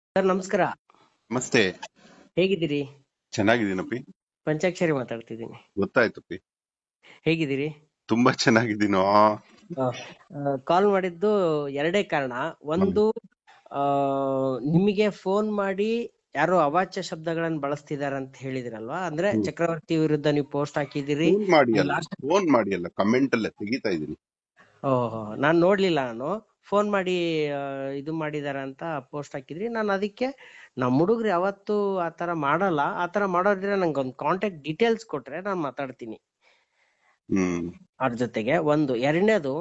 Sir ನಮಸ್ಕಾರ ನಮಸ್ತೆ ಹೇಗಿದ್ದೀರಿ ಚೆನ್ನಾಗಿದ್ದೀನಪ್ಪಿ ಪಂಚಾಕ್ಷರಿ ಮಾತಾಡ್ತಿದ್ದೀನಿ ಗೊತ್ತಾಯ್ತಪ್ಪಿ ಹೇಗಿದ್ದೀರಿ ತುಂಬಾ ಚೆನ್ನಾಗಿದ್ದೀನೋ ಕಾಲ್ ಮಾಡಿದ್ದು ಎರಡೇ ಕಾರಣ ಒಂದು ಆ ನಿಮಗೆ ಫೋನ್ ಮಾಡಿ ಯಾರೋ ಅವಾಚ್ಯ ಶಬ್ದಗಳನ್ನ ಬಳಸ್ತಿದಾರ ಅಂತ ಹೇಳಿದಿರಲ್ವಾ ಅಂದ್ರೆ ಹ್ಮ್. ಚಕ್ರವರ್ತಿ ವಿರುದ್ಧ ನೀವು ಪೋಸ್ಟ್ ಹಾಕಿದಿರಿ ಫೋನ್ ಮಾಡಿ ಅಲ್ಲ ಲಾಸ್ಟ್ ಫೋನ್ ಮಾಡಿ ಅಲ್ಲ ಕಮೆಂಟ್ ಅಲ್ಲೇ ತೆಗಿತಾ ಇದ್ದೀನಿ ಓಹೋ ನಾನ್ ನೋಡ್ಲಿಲ್ಲ ನಾನು ಫೋನ್ ಮಾಡಿ ಆ, ಇದು ಮಾಡಿದಾರ ಅಂತ ಪೋಸ್ಟ್ ಹಾಕಿದ್ರಿ ನಾನು ಅದಕ್ಕೆ ನಮ್ಮ ಹುಡುಗ್ರು ಯಾವತ್ತು ಆತರ ಮಾಡಲ್ಲ ಆತರ ಮಾಡೋದ್ರೆ ನಂಗೆ ಒಂದು ಕಾಂಟ್ಯಾಕ್ಟ್ ಡೀಟೇಲ್ಸ್ ಕೊಟ್ರೆ ನಾನು ಮಾತಾಡ್ತೀನಿ ಹ್ಮ್ ಅದ್ರ ಜೊತೆಗೆ ಒಂದು ಎರಡನೇದು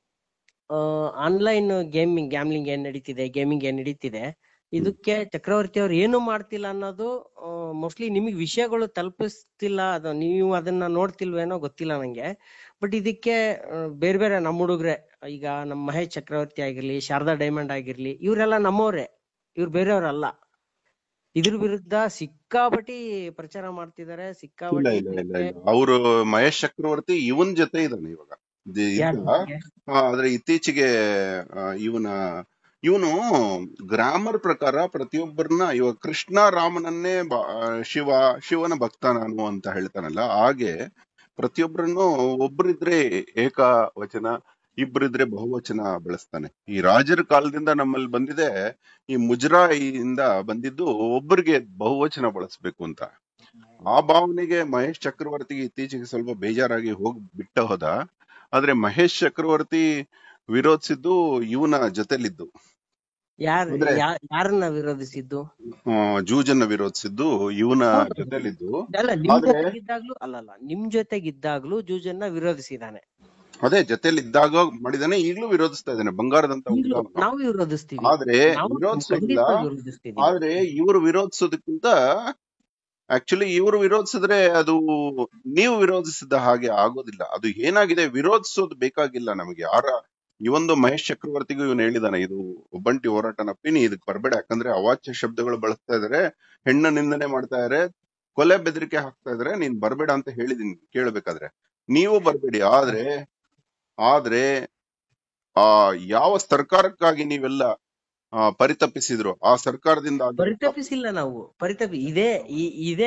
ಆನ್ಲೈನ್ ಗೇಮಿಂಗ್ ಗ್ಯಾಮ್ಲಿಂಗ್ ಏನ್ ನಡೀತಿದೆ ಗೇಮಿಂಗ್ ಏನ್ ನಡೀತಿದೆ ಇದಕ್ಕೆ ಚಕ್ರವರ್ತಿ ಅವ್ರು ಏನು ಮಾಡ್ತಿಲ್ಲ ಅನ್ನೋದು ಮೋಸ್ಟ್ಲಿ ನಿಮಗೆ ವಿಷಯಗಳು ತಲುಪಿಸ್ತಿಲ್ಲ ಅದು ನೀವು ಅದನ್ನ ನೋಡ್ತಿಲ್ವೇನೋ ಗೊತ್ತಿಲ್ಲ ನಂಗೆ ಬಟ್ ಇದಕ್ಕೆ ಆ, ಬೇರೆ ಬೇರೆ ನಮ್ಮ ಹುಡುಗ್ರೆ ಈಗ ನಮ್ಮ ಮಹೇಶ್ ಚಕ್ರವರ್ತಿ ಆಗಿರ್ಲಿ ಶಾರದಾ ಡೈಮಂಡ್ ಆಗಿರ್ಲಿ ಇವರೆಲ್ಲ ನಮ್ಮವ್ರೆ ಇವ್ರು ಬೇರೆಯವ್ರಲ್ಲ ಇದ್ರ ವಿರುದ್ಧ ಸಿಕ್ಕಾಪಟ್ಟಿ ಪ್ರಚಾರ ಮಾಡ್ತಿದ್ದಾರೆ ಇಲ್ಲ ಸಿಕ್ಕಾಪಟ್ಟಿ ಇಲ್ಲ ಇಲ್ಲ ಇಲ್ಲ ಅವರು ಮಹೇಶ್ ಚಕ್ರವರ್ತಿ ಇವನ್ ಜೊತೆ ಇದ್ದಾನೆ ಇವಾಗ ದಿ- ಯಾರು? ಈಗ, ಆ, ಆದ್ರೆ ಇತ್ತೀಚೆಗೆ ಇವನ ಇವನು ಗ್ರಾಮರ್ ಪ್ರಕಾರ ಪ್ರತಿಯೊಬ್ಬರನ್ನ ಇವಾಗ ಕೃಷ್ಣ ರಾಮನನ್ನೇ ಬ- ಆ, ಶಿವ ಶಿವನ ಭಕ್ತ ನಾನು ಅಂತ ಹೇಳ್ತಾನಲ್ಲ ಹಾಗೆ ಪ್ರತಿಯೊಬ್ಬರನ್ನು ಒಬ್ಬರಿದ್ರೆ ಏಕವಚನ ಇಬ್ಬರಿದ್ರೆ ಬಹುವಚನ ಬಳಸ್ತಾನೆ ಈ ರಾಜರ ಕಾಲದಿಂದ ನಮ್ಮಲ್ಲಿ ಬಂದಿದೆ ಈ ಮುಜರಾಯಿಯಿಂದ ಬಂದಿದ್ದು ಒಬ್ಬರಿಗೆ ಬಹುವಚನ ಬಳಸ್ಬೇಕು ಅಂತ ಆ ಭಾವನೆಗೆ ಮಹೇಶ್ ಚಕ್ರವರ್ತಿಗೆ ಇತ್ತೀಚೆಗೆ ಸ್ವಲ್ಪ ಬೇಜಾರಾಗಿ ಹೋಗ್ ಬಿಟ್ಟ ಹೋದ ಆದ್ರೆ ಮಹೇಶ್ ಚಕ್ರವರ್ತಿ ವಿರೋಧಿಸಿದ್ದು ಇವನ ಜೊತೆಲಿದ್ದು ಯಾರ್ ಅಂದ್ರೆ- ಯಾ- ಯಾರನ್ನ ವಿರೋಧಿಸಿದ್ದು ಆ, ಜೂಜನ್ನ ವಿರೋಧಿಸಿದ್ದು ಇವನ ಜೊತೆಲಿದ್ದು ಅಲ್ಲ ನಿಮ್ ಆದ್ರೆ- ಜೊತೆಗಿದ್ದಾಗ್ಲೂ ಅಲ್ಲಲ್ಲ ನಿಮ್ ಜೊತೆಗಿದ್ದಾಗ್ಲೂ ಜೂಜನ್ನ ವಿರೋಧಿಸಿದಾನೆ ಅದೇ ಜೊತೆಲಿದ್ದಾಗ ಮಾಡಿದಾನೆ ಈಗ್ಲೂ ವಿರೋಧಿಸ್ತಾ ಇದ್ದಾನೆ ಬಂಗಾರದಂತ ಹುಡುಗ ಈಗ್ಲೂ ಅವ್ನು. ನಾವು ವಿರೋಧಿಸ್ತೀವಿ ಆದ್ರೆ ನಾವು ವಿರೋಧಿಸೋದಿಲ್ಲ ಖಂಡಿತವಾಗಿ ವಿರೋಧಿಸ್ತೀವಿ ಆದ್ರೆ ಇವರು ವಿರೋಧಿಸೋದಕ್ಕಿಂತ ಆಕ್ಚುಲಿ ಇವರು ವಿರೋಧಿಸಿದ್ರೆ ಅದು ನೀವು ವಿರೋಧಿಸಿದ ಹಾಗೆ ಆಗೋದಿಲ್ಲ ಅದು ಏನಾಗಿದೆ ವಿರೋಧಿಸೋದು ಬೇಕಾಗಿಲ್ಲ ನಮಗೆ ಯಾರ ಈ ಒಂದು ಮಹೇಶ್ ಚಕ್ರವರ್ತಿಗೂ ಇವನು ಹೇಳಿದಾನೆ ಇದು ಒಬ್ಬಂಟಿ ಹೋರಾಟನಪ್ಪಿ ನೀ ಇದಕ್ ಬರ್ಬೇಡ ಯಾಕಂದ್ರೆ ಅವಾಚ್ಯ ಶಬ್ದಗಳು ಬಳಸ್ತಾ ಇದಾರೆ ಹೆಣ್ಣ ನಿಂದನೆ ಮಾಡ್ತಾ ಇದಾರೆ ಕೊಲೆ ಬೆದರಿಕೆ ಹಾಕ್ತಾ ಇದಾರೆ ನೀನ್ ಬರ್ಬೇಡ ಅಂತ ಹೇಳಿದೀನಿ ಕೇಳಬೇಕಾದ್ರೆ ನೀವು ಬರ್ಬೇಡಿ ಆದ್ರೆ ಆದ್ರೆ ಆ ಯಾವ ಸರ್ಕಾರಕ್ಕಾಗಿ ನೀವೆಲ್ಲ ಆ, ಪರಿತಪಿಸಿದ್ರು ಆ ಸರ್ಕಾರದಿಂದ ಆದಂತ ಪರಿತಪಿಸಿಲ್ಲ ನಾವು ಪರಿತಪಿ ಇದೇ ಈ- ಇದೇ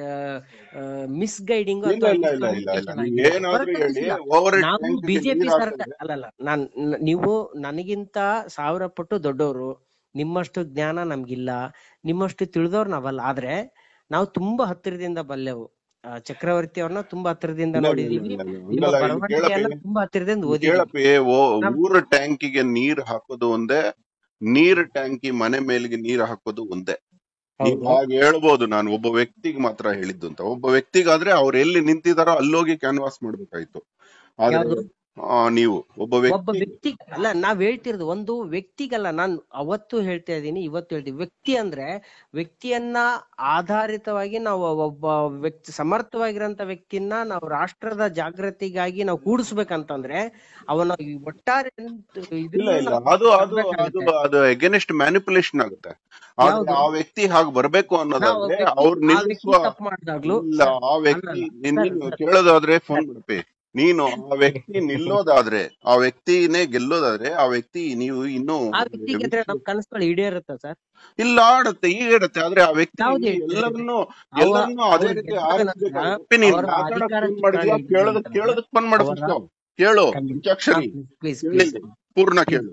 ಮಿಸ್ ಗೈಡಿಂಗ್ ಇಲ್ಲ ಇಲ್ಲ ಇಲ್ಲ ಇಲ್ಲ ಇಲ್ಲ ನೀವ್ ಏನಾದ್ರೂ ಹೇಳಿ ಓವರ್ ನಾವು ಬಿಜೆಪಿ ಸರ್ಕಾರ ಅಲ್ಲಲ್ಲ ನಾನ್ ನ- ನೀವು ನನಗಿಂತ ಸಾವಿರ ಪಟ್ಟು ದೊಡ್ಡವರು ನಿಮ್ಮಷ್ಟು ಜ್ಞಾನ ನಮ್ಗಿಲ್ಲ ನಿಮ್ಮಷ್ಟು ತಿಳಿದವ್ರು ನಾವಲ್ಲ ಆದ್ರೆ ನಾವು ತುಂಬಾ ಹತ್ತಿರದಿಂದ ಬಲ್ಲೆವು ಆ, ಚಕ್ರವರ್ತಿ ಅವ್ರನ್ನ ತುಂಬಾ ಹತ್ತಿರದಿಂದ ನೋಡಿದೀವಿ ನಿಮ್ಮ ಬರವಣಿಗೆಯನ್ನ ತುಂಬಾ ಹತ್ತಿರದಿಂದ ಓದಿದೀವಿ ಕೇಳಪ್ಪಿ ಓ ಊರ ಟ್ಯಾಂಕಿಗೆ ನೀರ್ ಹಾಕೋದು ಒಂದೇ ನೀರ್ ಟ್ಯಾಂಕಿ ಮನೆ ಮೇಲಿಗೆ ನೀರ್ ಹಾಕೋದು ಒಂದೇ ನೀವ್ ಹೌದು ಹಾಗೆ ಹೇಳ್ಬೋದು ನಾನು ಒಬ್ಬ ವ್ಯಕ್ತಿಗೆ ಮಾತ್ರ ಹೇಳಿದ್ದು ಅಂತ ಒಬ್ಬ ವ್ಯಕ್ತಿಗಾದ್ರೆ ಅವ್ರು ಎಲ್ಲಿ ನಿಂತಿದಾರೋ ಅಲ್ಲೋಗಿ ಕ್ಯಾನ್ವಾಸ್ ಮಾಡ್ಬೇಕಾಯ್ತು ಆದ್ರೆ ಯಾವ್ದು? ಆ, ನೀವು ಒಬ್ಬ ಒಬ್ಬ ವ್ಯಕ್ತಿ ವ್ಯಕ್ತಿ ಅಲ್ಲ ನಾವ್ ಹೇಳ್ತಿರೋದು ಒಂದು ವ್ಯಕ್ತಿಗಲ್ಲ ನಾನ್ ಅವತ್ತು ಹೇಳ್ತಾ ಇದ್ದೀನಿ ಇವತ್ತು ಹೇಳ್ತೀವಿ ವ್ಯಕ್ತಿ ಅಂದ್ರೆ ವ್ಯಕ್ತಿಯನ್ನ ಆಧಾರಿತವಾಗಿ ನಾವು ಒಬ್ಬ ವ್ಯಕ್ತಿ ಸಮರ್ಥವಾಗಿರೋಂತ ವ್ಯಕ್ತಿನ ನಾವು ರಾಷ್ಟ್ರದ ಜಾಗೃತಿಗಾಗಿ ನಾವು ಕೂಡಿಸ್ಬೇಕಂತಂದ್ರೆ ಅವನ ಈ ಒಟ್ಟಾರೆ ಇದನ್ನ ಇಲ್ಲ ಇಲ್ಲ ನಾವು ಅದು ಅದು ಅದು ತರ್ಬೇಕಾಗತ್ತೆ. ಅದು ಎಗೇನೆಸ್ಟ್ ಮ್ಯಾನಿಪುಲೇಷನ್ ಆಗುತ್ತೆ ಆದ್ರೆ ಯಾವ್ದು? ಆ ವ್ಯಕ್ತಿ ಹಾಗೆ ಬರ್ಬೇಕು ನಾವು ಅನ್ನೋದಾದ್ರೆ ವ್ಯಕ್ತಿ- ಅವ್ರು ಆ ವ್ಯಕ್ತಿ ನಿಲ್ಲಿಸುವ ತಪ್ಪು ಮಾಡಿದಾಗ್ಲೂ ಇಲ್ಲ ಆ ವ್ಯಕ್ತಿ ಅಲ್ಲಲ್ಲ, ನೀನ್- ಸರ್, ನೀನು ಸರ್. ಕೇಳೋದಾದ್ರೆ ಫೋನ್ ಮಾಡಪ್ಪಿ ನೀನು ಆ ವ್ಯಕ್ತಿ ನಿಲ್ಲೋದಾದ್ರೆ ಆ ವ್ಯಕ್ತಿನೇ ಗೆಲ್ಲೋದಾದ್ರೆ ಆ ವ್ಯಕ್ತಿ ನೀವು ಇನ್ನು ಆ ವ್ಯಕ್ತಿ ಗೆದ್ರೆ ನಮ್ ಕನಸುಗಳು ಈಡೇರುತ್ತ ಸರ್ ಇಲ್ಲ ಆಡುತ್ತೆ ಈಗ ಇಡುತ್ತೆ ಆದ್ರೆ ಆ ವ್ಯಕ್ತಿ ಯಾವ್ದು ಹೇಳ್ತೀರಿ? ಎಲ್ಲರನ್ನು ಅವ- ಎಲ್ಲರನ್ನೂ ಅದೇ ಅವ್ರು ರೀತಿ ಗೆದ್ದಾಗ ಆರಿಸ್ಬೇಕು ನಂತರ ಅಪ್ಪಿ ನೀನ್ ಅವರ ಮಾತಾಡಕ್ ಅಧಿಕಾರ ಫೋನ್ ಮಾಡಿದ್ಯಾ ಚುಕ್ಕಾಣಿ ಕೇಳೋದಕ್ ಹಿಡಿದಿರ್ತಾರೆ. ಕೇಳೋದಕ್ ಫೋನ್ ಮಾಡು ಅವರ- first. ಕೇಳು ಖಂಡಿತ. ಪಂಚಾಕ್ಷರಿ ಪ್ಲೀಸ್ ಕೇಳಿ ಪೂರ್ಣ ಕೇಳು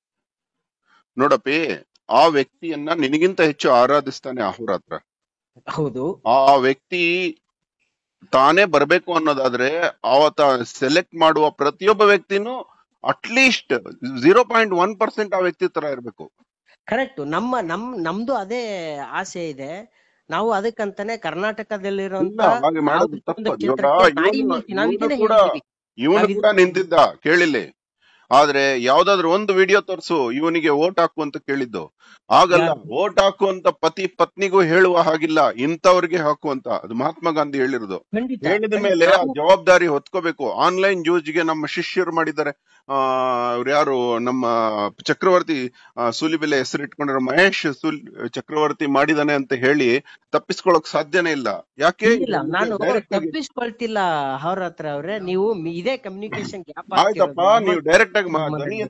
ನೋಡಪ್ಪಿ ಆ ವ್ಯಕ್ತಿಯನ್ನ ನಿನಗಿಂತ ಹೆಚ್ಚು ಆರಾಧಿಸ್ತಾನೆ ಅಹೋರಾತ್ರ ಹೌದು ಆ ವ್ಯಕ್ತಿ ತಾನೇ ಬರ್ಬೇಕು ಅನ್ನೋದಾದ್ರೆ ಅವತ್ತ ಸೆಲೆಕ್ಟ್ ಮಾಡುವ ಪ್ರತಿಯೊಬ್ಬ ವ್ಯಕ್ತಿನೂ at least zero point one percent ಆ ವ್ಯಕ್ತಿ ತರ ಇರ್ಬೇಕು ಕರೆಕ್ಟ್ ನಮ್ಮ ನಮ್ ನಮ್ದು ಅದೇ ಆಸೆ ಇದೆ ನಾವು ಅದಕ್ಕಂತಾನೆ ಕರ್ನಾಟಕದಲ್ಲಿರುವಂತ ಇಲ್ಲ ಹಾಗೆ ಮಾಡೋದು ಯಾವುದೇ ಒಂದು ತಪ್ಪು ಇವಾಗ ಕ್ಷೇತ್ರಕ್ಕೆ ನಾಯಿ ಇವನು ಮೀಸಿ ನಾವು ಇವನು ಇದನ್ನೇ ಕೂಡ ಹೇಳ್ತೀವಿ ಇವನು ನಾವಿದ್- ಕೂಡ ನಿಂತಿದ್ದ ಕೇಳಿಲ್ಲಿ ಆದ್ರೆ ಯಾವ್ದಾದ್ರು ಒಂದು ವಿಡಿಯೋ ತೋರ್ಸು ಇವನಿಗೆ ಓಟ್ ಹಾಕು ಅಂತ ಕೇಳಿದ್ದು ಆಗಲ್ಲ ಯಾರು? ಓಟ್ ಹಾಕು ಅಂತ ಪತಿ ಪತ್ನಿಗೂ ಹೇಳುವ ಹಾಗಿಲ್ಲ ಇಂಥವ್ರಿಗೆ ಹಾಕು ಅಂತ ಅದು ಮಹಾತ್ಮ ಗಾಂಧಿ ಹೇಳಿರೋದು ಖಂಡಿತ ಹೇಳಿದ ಮೇಲೆ ಆ ನಾವು- ಜವಾಬ್ದಾರಿ ಹೊತ್ಕೋಬೇಕು ಆನ್ಲೈನ್ ಜೂಜ್ಗೆ ನಮ್ಮ ಶಿಷ್ಯರು ಮಾಡಿದ್ದಾರೆ ಆ ಅವ್ರು ಯಾರು ನಮ್ಮ ಚಕ್ರವರ್ತಿ ಆ, ಸೂಲಿಬೆಲೆ ಹೆಸರಿಟ್ಕೊಂಡಿರೋ ಮಹೇಶ್ ಸೂಲ್ ಚಕ್ರವರ್ತಿ ಮಾಡಿದಾನೆ ಅಂತ ಹೇಳಿ ತಪ್ಪಿಸ್ಕೊಳಕ್ ಸಾಧ್ಯನೇ ಇಲ್ಲ ಯಾಕೆ ಇಲ್ಲ ನಾನು ಡೈರೆಕ್ಟ್ ಆಗಿ ತಪ್ಪಿಸ್ಕೊಳ್ತಿಲ್ಲ ಅವ್ರ ಹತ್ರ ಅವ್ರೆ ನೀವು ಮ್- ಇದೇ ಕಮ್ಯುನಿಕೇಶನ್ ಗ್ಯಾಪ್ ಆಯ್ತಪ್ಪ ನೀವು ಡೈರೆಕ್ಟ್ ಆಗಿ ಮಾ- ಧ್ವನಿ ಎತ್ತಿ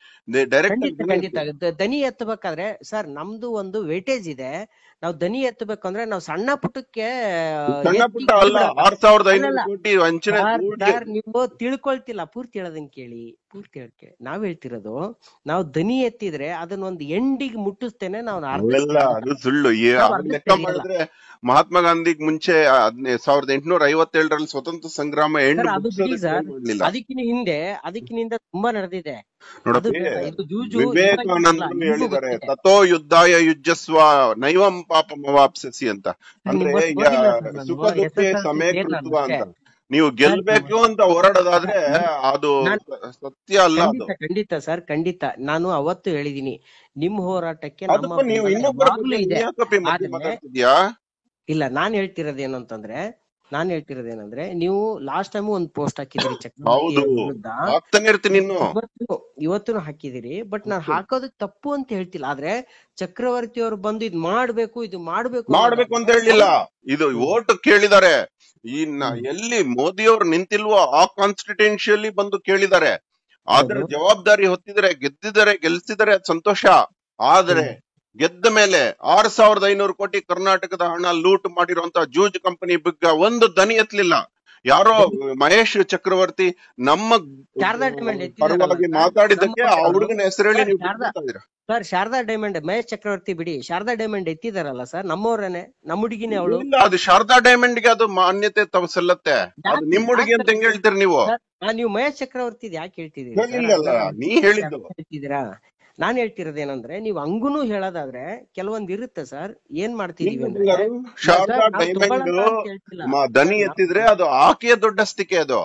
ಡೈರೆಕ್ಟ್ ಖಂಡಿತ ಖಂಡಿತ ದ- ದನಿ ಎತ್ತಬೇಕಾದ್ರೆ ಸರ್ ನಮ್ದು ಒಂದು ವೇಟೇಜ್ ಇದೆ ನಾವು ದನಿ ಎತ್ತಬೇಕಂದ್ರೆ ನಾವು ಸಣ್ಣ ಪುಟ್ಟಕ್ಕೆ ಸಣ್ಣ ಎತ್ತಿ ಪುಟ್ಟ ಅಲ್ಲ ಬಿಡಲ್ಲ. ಆರ್ ಸಾವಿರದ ಐನೂರು ಅಲ್ಲಲ್ಲ. ಕೋಟಿ ವಂಚನೆ ಸರ್, ದುಡ್ಡು ಸರ್, ನೀವು ತಿಳ್ಕೊಳ್ತಿಲ್ಲ ಪೂರ್ತಿ ಹೇಳೋದನ್ನ ಕೇಳಿ ಪೂರ್ತಿ ಹೇಳ್ಕೆ ನಾವ್ ಹೇಳ್ತಿರೋದು ನಾವು ದನಿ ಎತ್ತಿದ್ರೆ ಅದನ್ನ ಒಂದು ಎಂಡಿಗೆ ಮುಟ್ಟಿಸ್ತೇನೆ ನಾವು ಅವೆಲ್ಲ ಅದು ಸುಳ್ಳು ಈ ನಾವು ಅದನ್ನ ಅದನ್ನ ಲೆಕ್ಕ ತೆಗಿಯಲ್ಲ. ಮಾಡಿದ್ರೆ ಮಹಾತ್ಮ ಗಾಂಧಿಗ್ ಮುಂಚೆ ಹದ್ನೇ ಸಾವಿರದ ಎಂಟುನೂರ ಐವತ್ತೇಳರಲ್ಲಿ ಸ್ವತಂತ್ರ ಸಂಗ್ರಾಮ ಎಂಡ್ ಸರ್, ಅದು ಬಿಡಿ ಸರ್. ಮಾಡ್ಲಿಲ್ಲ ಅದಕ್ಕಿನ ಹಿಂದೆ ಅದಕ್ಕಿಂತ ತುಂಬಾ ನಡೆದಿದೆ ಅದು ನೋಡಪ್ಪಿ ಬೇಡ, ಇದು ಜೂಜು ವಿವೇಕಾನಂದರು ನಿಮಗೂ ಹೇಳಿದ್ದಾರೆ ಗೊತ್ತಿದೆ. ತಥೋ ಯುದ್ಧಾಯ ಯುಜ್ಯಸ್ವ ನೈವಂ ಪಾಪಮವಾಪ್ಸಸಿ ಅಂತ ಅಂದ್ರೆ ನಿಮ್ಗೆ ಈಗ ಗೊತ್ತಿಲ್ಲ ಸರ್ ನಾನು. ಸುಖ ದುಃಖ SSLC ಸಮಯ ಸೇರ್ನ ಕೃತ್ವ ಅಂತ ಅಷ್ಟೇ. ನೀವು ಗೆಲ್ಬೇಕು ಅಂತ ಹೋರಾಡೋದಾದ್ರೆ ಅದು ನಾನ್- ಸತ್ಯ ಅಲ್ಲ ಅದು ಖಂಡಿತ ಖಂಡಿತ ಸರ್ ಖಂಡಿತ ನಾನು ಅವತ್ತು ಹೇಳಿದೀನಿ ನಿಮ್ ಹೋರಾಟಕ್ಕೆ ನಮ್ಮ ಅದಕ್ಕೂ ನೀವು ಬೆಂಬಲ ಇನ್ನೊಬ್ಬರ ಯಾವಾಗ್ಲೂ ಬಗ್ಗೆ ಇದೆ ಯಾಕಪ್ಪಿ ಮಧ್ಯೆ ಆದ್ರೆ- ಮಾತಾಡ್ತಿದ್ಯಾ ಇಲ್ಲ ನಾನ್ ಹೇಳ್ತಿರೋದೇನು ಅಂತಂದ್ರೆ ನಾನ್ ಹೇಳ್ತಿರೋದೇನಂದ್ರೆ ನೀವು ಲಾಸ್ಟ್ ಟೈಮ್ ಒಂದ್ ಪೋಸ್ಟ್ ಹಾಕಿದಿರಿ ಚಕ್ರವರ್ತಿ ಹೌದು. ಅವ್ರ ವಿರುದ್ಧ ಆಗ್ತಾನೆ ಇರ್ತೀನಿ ಇನ್ನು ಇವತ್ತು ಇವತ್ತು ಹಾಕಿದಿರಿ ಬಟ್ ನಾನ್ ಹಾಕೋದು ತಪ್ಪು ಅಂತ ಹೇಳ್ತಿಲ್ಲ ಆದ್ರೆ ಚಕ್ರವರ್ತಿ ಅವರು ಬಂದು ಇದ್ ಮಾಡ್ಬೇಕು ಇದು ಮಾಡ್ಬೇಕು ಮಾಡ್ಬೇಕು ಅಂತ ಹೇಳಿಲ್ಲ ಇದು ಓಟ್ ಕೇಳಿದ್ದಾರೆ ಈ ನ- ಎಲ್ಲಿ ಮೋದಿ ಅವರು ನಿಂತಿಲ್ವೋ ಆ ಕಾನ್ಸ್ಟಿಟ್ಯೂನ್ಸಿಯಲ್ಲಿ ಬಂದು ಕೇಳಿದ್ದಾರೆ ಅದ್ರ ಹೌದು. ಜವಾಬ್ದಾರಿ ಹೊತ್ತಿದ್ದಾರೆ ಗೆದ್ದಿದ್ದಾರೆ ಗೆಲ್ಸಿದ್ದಾರೆ ಅದ್ ಸಂತೋಷ ಆದ್ರೆ ಗೆದ್ದ ಮೇಲೆ ಆರ್ ಸಾವಿರದ ಐನೂರು ಕೋಟಿ ಕರ್ನಾಟಕದ ಹಣ ಲೂಟ್ ಮಾಡಿರುವಂತ ಜೂಜ್ ಕಂಪನಿ ಬಗ್ಗೆ ಒಂದು ದನಿ ಎತ್ತಲಿಲ್ಲ ಯಾರೋ ಮಹೇಶ್ ಚಕ್ರವರ್ತಿ ನಮ್ಮ ಶಾರದಾ diamond ಎತ್ತಿದಾರಲ್ಲ ಪರವಾಗಿ ಸರ್, ಮಾತಾಡಿದ್ದಕ್ಕೆ ಆ ನಮ್ಮ ಹುಡುಗನ ಹೆಸರು ಹೇಳಿ ನೀವು ಶಾರದಾ- ಬಿಟ್ಬಿಡ್ತಾ ಇದೀರ. ಸರ್ ಶಾರದಾ ಡೈಮಂಡ್ ಮಹೇಶ್ ಚಕ್ರವರ್ತಿ ಬಿಡಿ ಶಾರದಾ ಡೈಮಂಡ್ ಎತ್ತಿದಾರಲ್ಲ ಸರ್ ನಮ್ಮವ್ರೇನೆ ನಮ್ಮ ಹುಡುಗಿನೇ ಅವಳು ಇಲ್ಲ ಅದು ಶಾರದಾ ಡೈಮಂಡ್ ಗೆ ಅದು ಮಾನ್ಯತೆ ತಾವು ಸಲ್ಲತ್ತೆ ಅದು ಯಾಕೆ- ನಿಮ್ ಹುಡುಗಿ ಅಂತ ಹೆಂಗ್ ಹೇಳ್ತೀರಿ ನೀವು ನೀವು ಮಹೇಶ್ ಚಕ್ರವರ್ತಿ ಯಾಕೆ ಹೇಳ್ತಿದ್ದೀರಿ ಸರ್? ಹೇಳಿಲ್ಲಲ್ಲ ನೀ ಹೇಳಿದ್ದು ಹೇಳ್ತಿದ್ದೀರಾ ನಾನ್ ಹೇಳ್ತಿರೋದೇನಂದ್ರೆ ನೀವು ಹಂಗುನು ಹೇಳೋದಾದ್ರೆ ಕೆಲವೊಂದ್ ಇರುತ್ತೆ ಸರ್ ಏನ್ ಮಾಡ್ತಿದೀವಿ ಏನು ಅಂದ್ರೆ ಬಂಗಾರು? ಶಾರದಾ ಸರ್, ನಾವ್ ಡೈಮಂಡ್ ತಗೊಳಲ್ಲ ಅಂತ ಹೇಳ್ತಿಲ್ಲ. ಮ- ದನಿ ಎತ್ತಿದ್ರೆ ಅದು ಆಕೆಯ ದೊಡ್ಡಸ್ತಿಕೆ ಅದು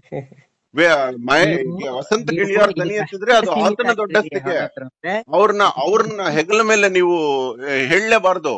ವೇ- ಮಹೇ- ನೀವು- ವಸಂತ ನೀವು ಗಿಳಿಯಾರ್ ದನಿ ಈಗ ಎತ್ತಿದ್ರೆ ಅದು ಸೀಮಿತ ಆತನ ಆಗ್ತಿದೆ ದೊಡ್ಡಸ್ತಿಕೆ ಅವ್ರ ಹತ್ರ ಅಂದ್ರೆ. ಅವ್ರನ್ನ ಅವ್ರನ್ನ ಹೆಗಲ ಮೇಲೆ ನೀವು ಏ, ಹೇಳಲೇಬಾರ್ದು